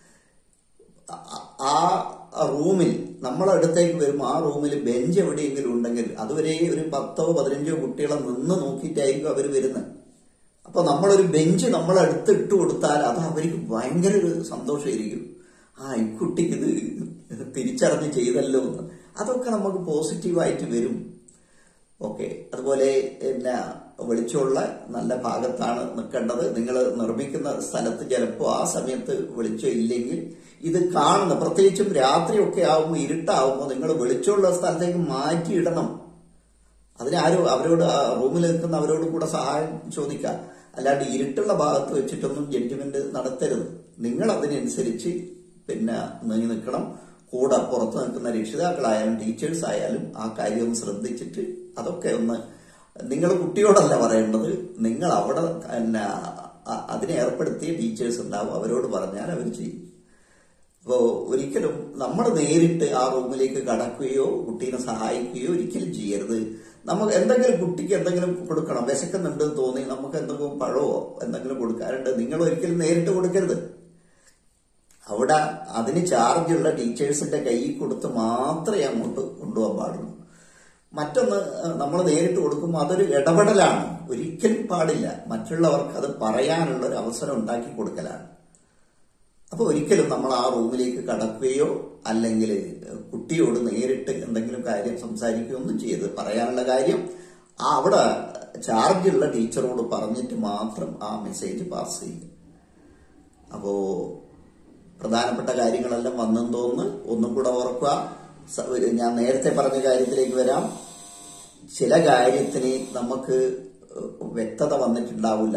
ആ റൂമിൽ നമ്മളടുത്തേക്ക് വരുമ്പോൾ ആ റൂമിൽ ബെഞ്ച് എവിടെയെങ്കിലും ഉണ്ടെങ്കിൽ അതുവരെ ഒരു പത്തോ പതിനഞ്ചോ കുട്ടികളെ നിന്ന് നോക്കിയിട്ടായിരിക്കും അവർ വരുന്നത് അപ്പൊ നമ്മളൊരു ബെഞ്ച് നമ്മളടുത്ത് ഇട്ട് കൊടുത്താൽ അത് അവർക്ക് ഭയങ്കര ഒരു സന്തോഷമായിരിക്കും ആ ഈ കുട്ടിക്ക് ഇത് തിരിച്ചറിഞ്ഞ് ചെയ്തല്ലോ എന്ന് അതൊക്കെ നമുക്ക് പോസിറ്റീവായിട്ട് വരും ഓക്കെ അതുപോലെ പിന്നെ വെളിച്ചമുള്ള നല്ല ഭാഗത്താണ് നിൽക്കേണ്ടത് നിങ്ങൾ നിർമ്മിക്കുന്ന സ്ഥലത്ത് ചിലപ്പോൾ ആ സമയത്ത് വെളിച്ചം ഇല്ലെങ്കിൽ ഇത് കാണുന്ന പ്രത്യേകിച്ചും രാത്രിയൊക്കെ ആകുമ്പോൾ ഇരുട്ടാവുമ്പോൾ നിങ്ങൾ വെളിച്ചമുള്ള സ്ഥലത്തേക്ക് മാറ്റിയിടണം അതിനാരും അവരോട് റൂമിൽ നിൽക്കുന്ന അവരോട് കൂടെ സഹായം ചോദിക്കാം അല്ലാണ്ട് ഇരുട്ടുള്ള ഭാഗത്ത് വെച്ചിട്ടൊന്നും ജഡ്ജ്മെന്റ് നടത്തരുത് നിങ്ങൾ അതിനനുസരിച്ച് പിന്നെ നീങ്ങി നിൽക്കണം കൂടെ പുറത്ത് നിൽക്കുന്ന രക്ഷിതാക്കളായാലും ടീച്ചേഴ്സ് ആയാലും ആ കാര്യം ഒന്ന് ശ്രദ്ധിച്ചിട്ട് അതൊക്കെ ഒന്ന് നിങ്ങൾ കുട്ടിയോടല്ല പറയേണ്ടത് നിങ്ങൾ അവിടെ പിന്നെ അതിനെ ഏർപ്പെടുത്തിയ ടീച്ചേഴ്സ് ഉണ്ടാവും അവരോട് പറഞ്ഞാൽ അവർ ചെയ്യും അപ്പോൾ ഒരിക്കലും നമ്മൾ നേരിട്ട് ആ റൂമിലേക്ക് കടക്കുകയോ കുട്ടീനെ സഹായിക്കുകയോ ഒരിക്കലും ചെയ്യരുത് നമുക്ക് എന്തെങ്കിലും കുട്ടിക്ക് എന്തെങ്കിലും കൊടുക്കണം വിശക്കുന്നുണ്ട് തോന്നി നമുക്ക് എന്തെങ്കിലും പഴമോ എന്തെങ്കിലും കൊടുക്കാറുണ്ട് നിങ്ങൾ ഒരിക്കലും നേരിട്ട് കൊടുക്കരുത് അവിടെ അതിന് ചാർജുള്ള ടീച്ചേഴ്സിന്റെ കയ്യിൽ കൊടുത്ത് മാത്രമേ അങ്ങോട്ട് കൊണ്ടുപോകാൻ പാടുള്ളൂ മറ്റൊന്ന് നമ്മൾ നേരിട്ട് കൊടുക്കുമ്പോൾ അതൊരു ഇടപെടലാണ് ഒരിക്കലും പാടില്ല മറ്റുള്ളവർക്ക് അത് പറയാനുള്ള ഒരു അവസരം ഉണ്ടാക്കി കൊടുക്കലാണ് അപ്പൊ ഒരിക്കലും നമ്മൾ ആ റൂമിലേക്ക് കടക്കുകയോ അല്ലെങ്കിൽ കുട്ടിയോട് നേരിട്ട് എന്തെങ്കിലും കാര്യം സംസാരിക്കുകയോ ഒന്നും ചെയ്ത് പറയാനുള്ള കാര്യം ആ അവിടെ ചാർജുള്ള ടീച്ചറോട് പറഞ്ഞിട്ട് മാത്രം ആ മെസ്സേജ് പാസ് ചെയ്യും അപ്പോ പ്രധാനപ്പെട്ട കാര്യങ്ങളെല്ലാം വന്നെന്ന് തോന്നുന്നു ഒന്നും കൂടെ ഓർക്കുക ഞാൻ നേരത്തെ പറഞ്ഞ കാര്യത്തിലേക്ക് വരാം ചില കാര്യത്തിന് നമുക്ക് വ്യക്തത വന്നിട്ടുണ്ടാവില്ല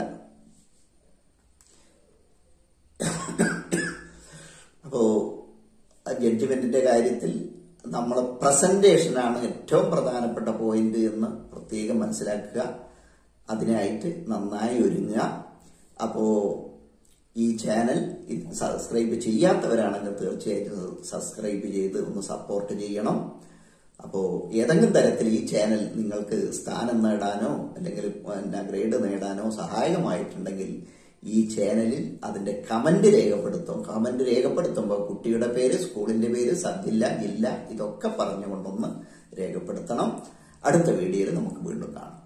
അപ്പോ ജഡ്ജ്മെന്റിന്റെ കാര്യത്തിൽ നമ്മൾ പ്രസന്റേഷനാണ് ഏറ്റവും പ്രധാനപ്പെട്ട പോയിന്റ് എന്ന് പ്രത്യേകം മനസ്സിലാക്കുക അതിനായിട്ട് നന്നായി ഒരുങ്ങുക അപ്പോ ഈ ചാനൽ സബ്സ്ക്രൈബ് ചെയ്യാത്തവരാണെങ്കിൽ തീർച്ചയായിട്ടും സബ്സ്ക്രൈബ് ചെയ്ത് ഒന്ന് സപ്പോർട്ട് ചെയ്യണം അപ്പോൾ ഏതെങ്കിലും തരത്തിൽ ഈ ചാനൽ നിങ്ങൾക്ക് സ്ഥാനം നേടാനോ അല്ലെങ്കിൽ പിന്നെ ഗ്രേഡ് നേടാനോ സഹായകമായിട്ടുണ്ടെങ്കിൽ ഈ ചാനലിൽ അതിന്റെ കമന്റ് രേഖപ്പെടുത്തും കമന്റ് രേഖപ്പെടുത്തുമ്പോൾ കുട്ടിയുടെ പേര് സ്കൂളിന്റെ പേര് സബ്ജില്ല ജില്ല ഇതൊക്കെ പറഞ്ഞുകൊണ്ടൊന്ന് രേഖപ്പെടുത്തണം അടുത്ത വീഡിയോയിൽ നമുക്ക് വീണ്ടും കാണാം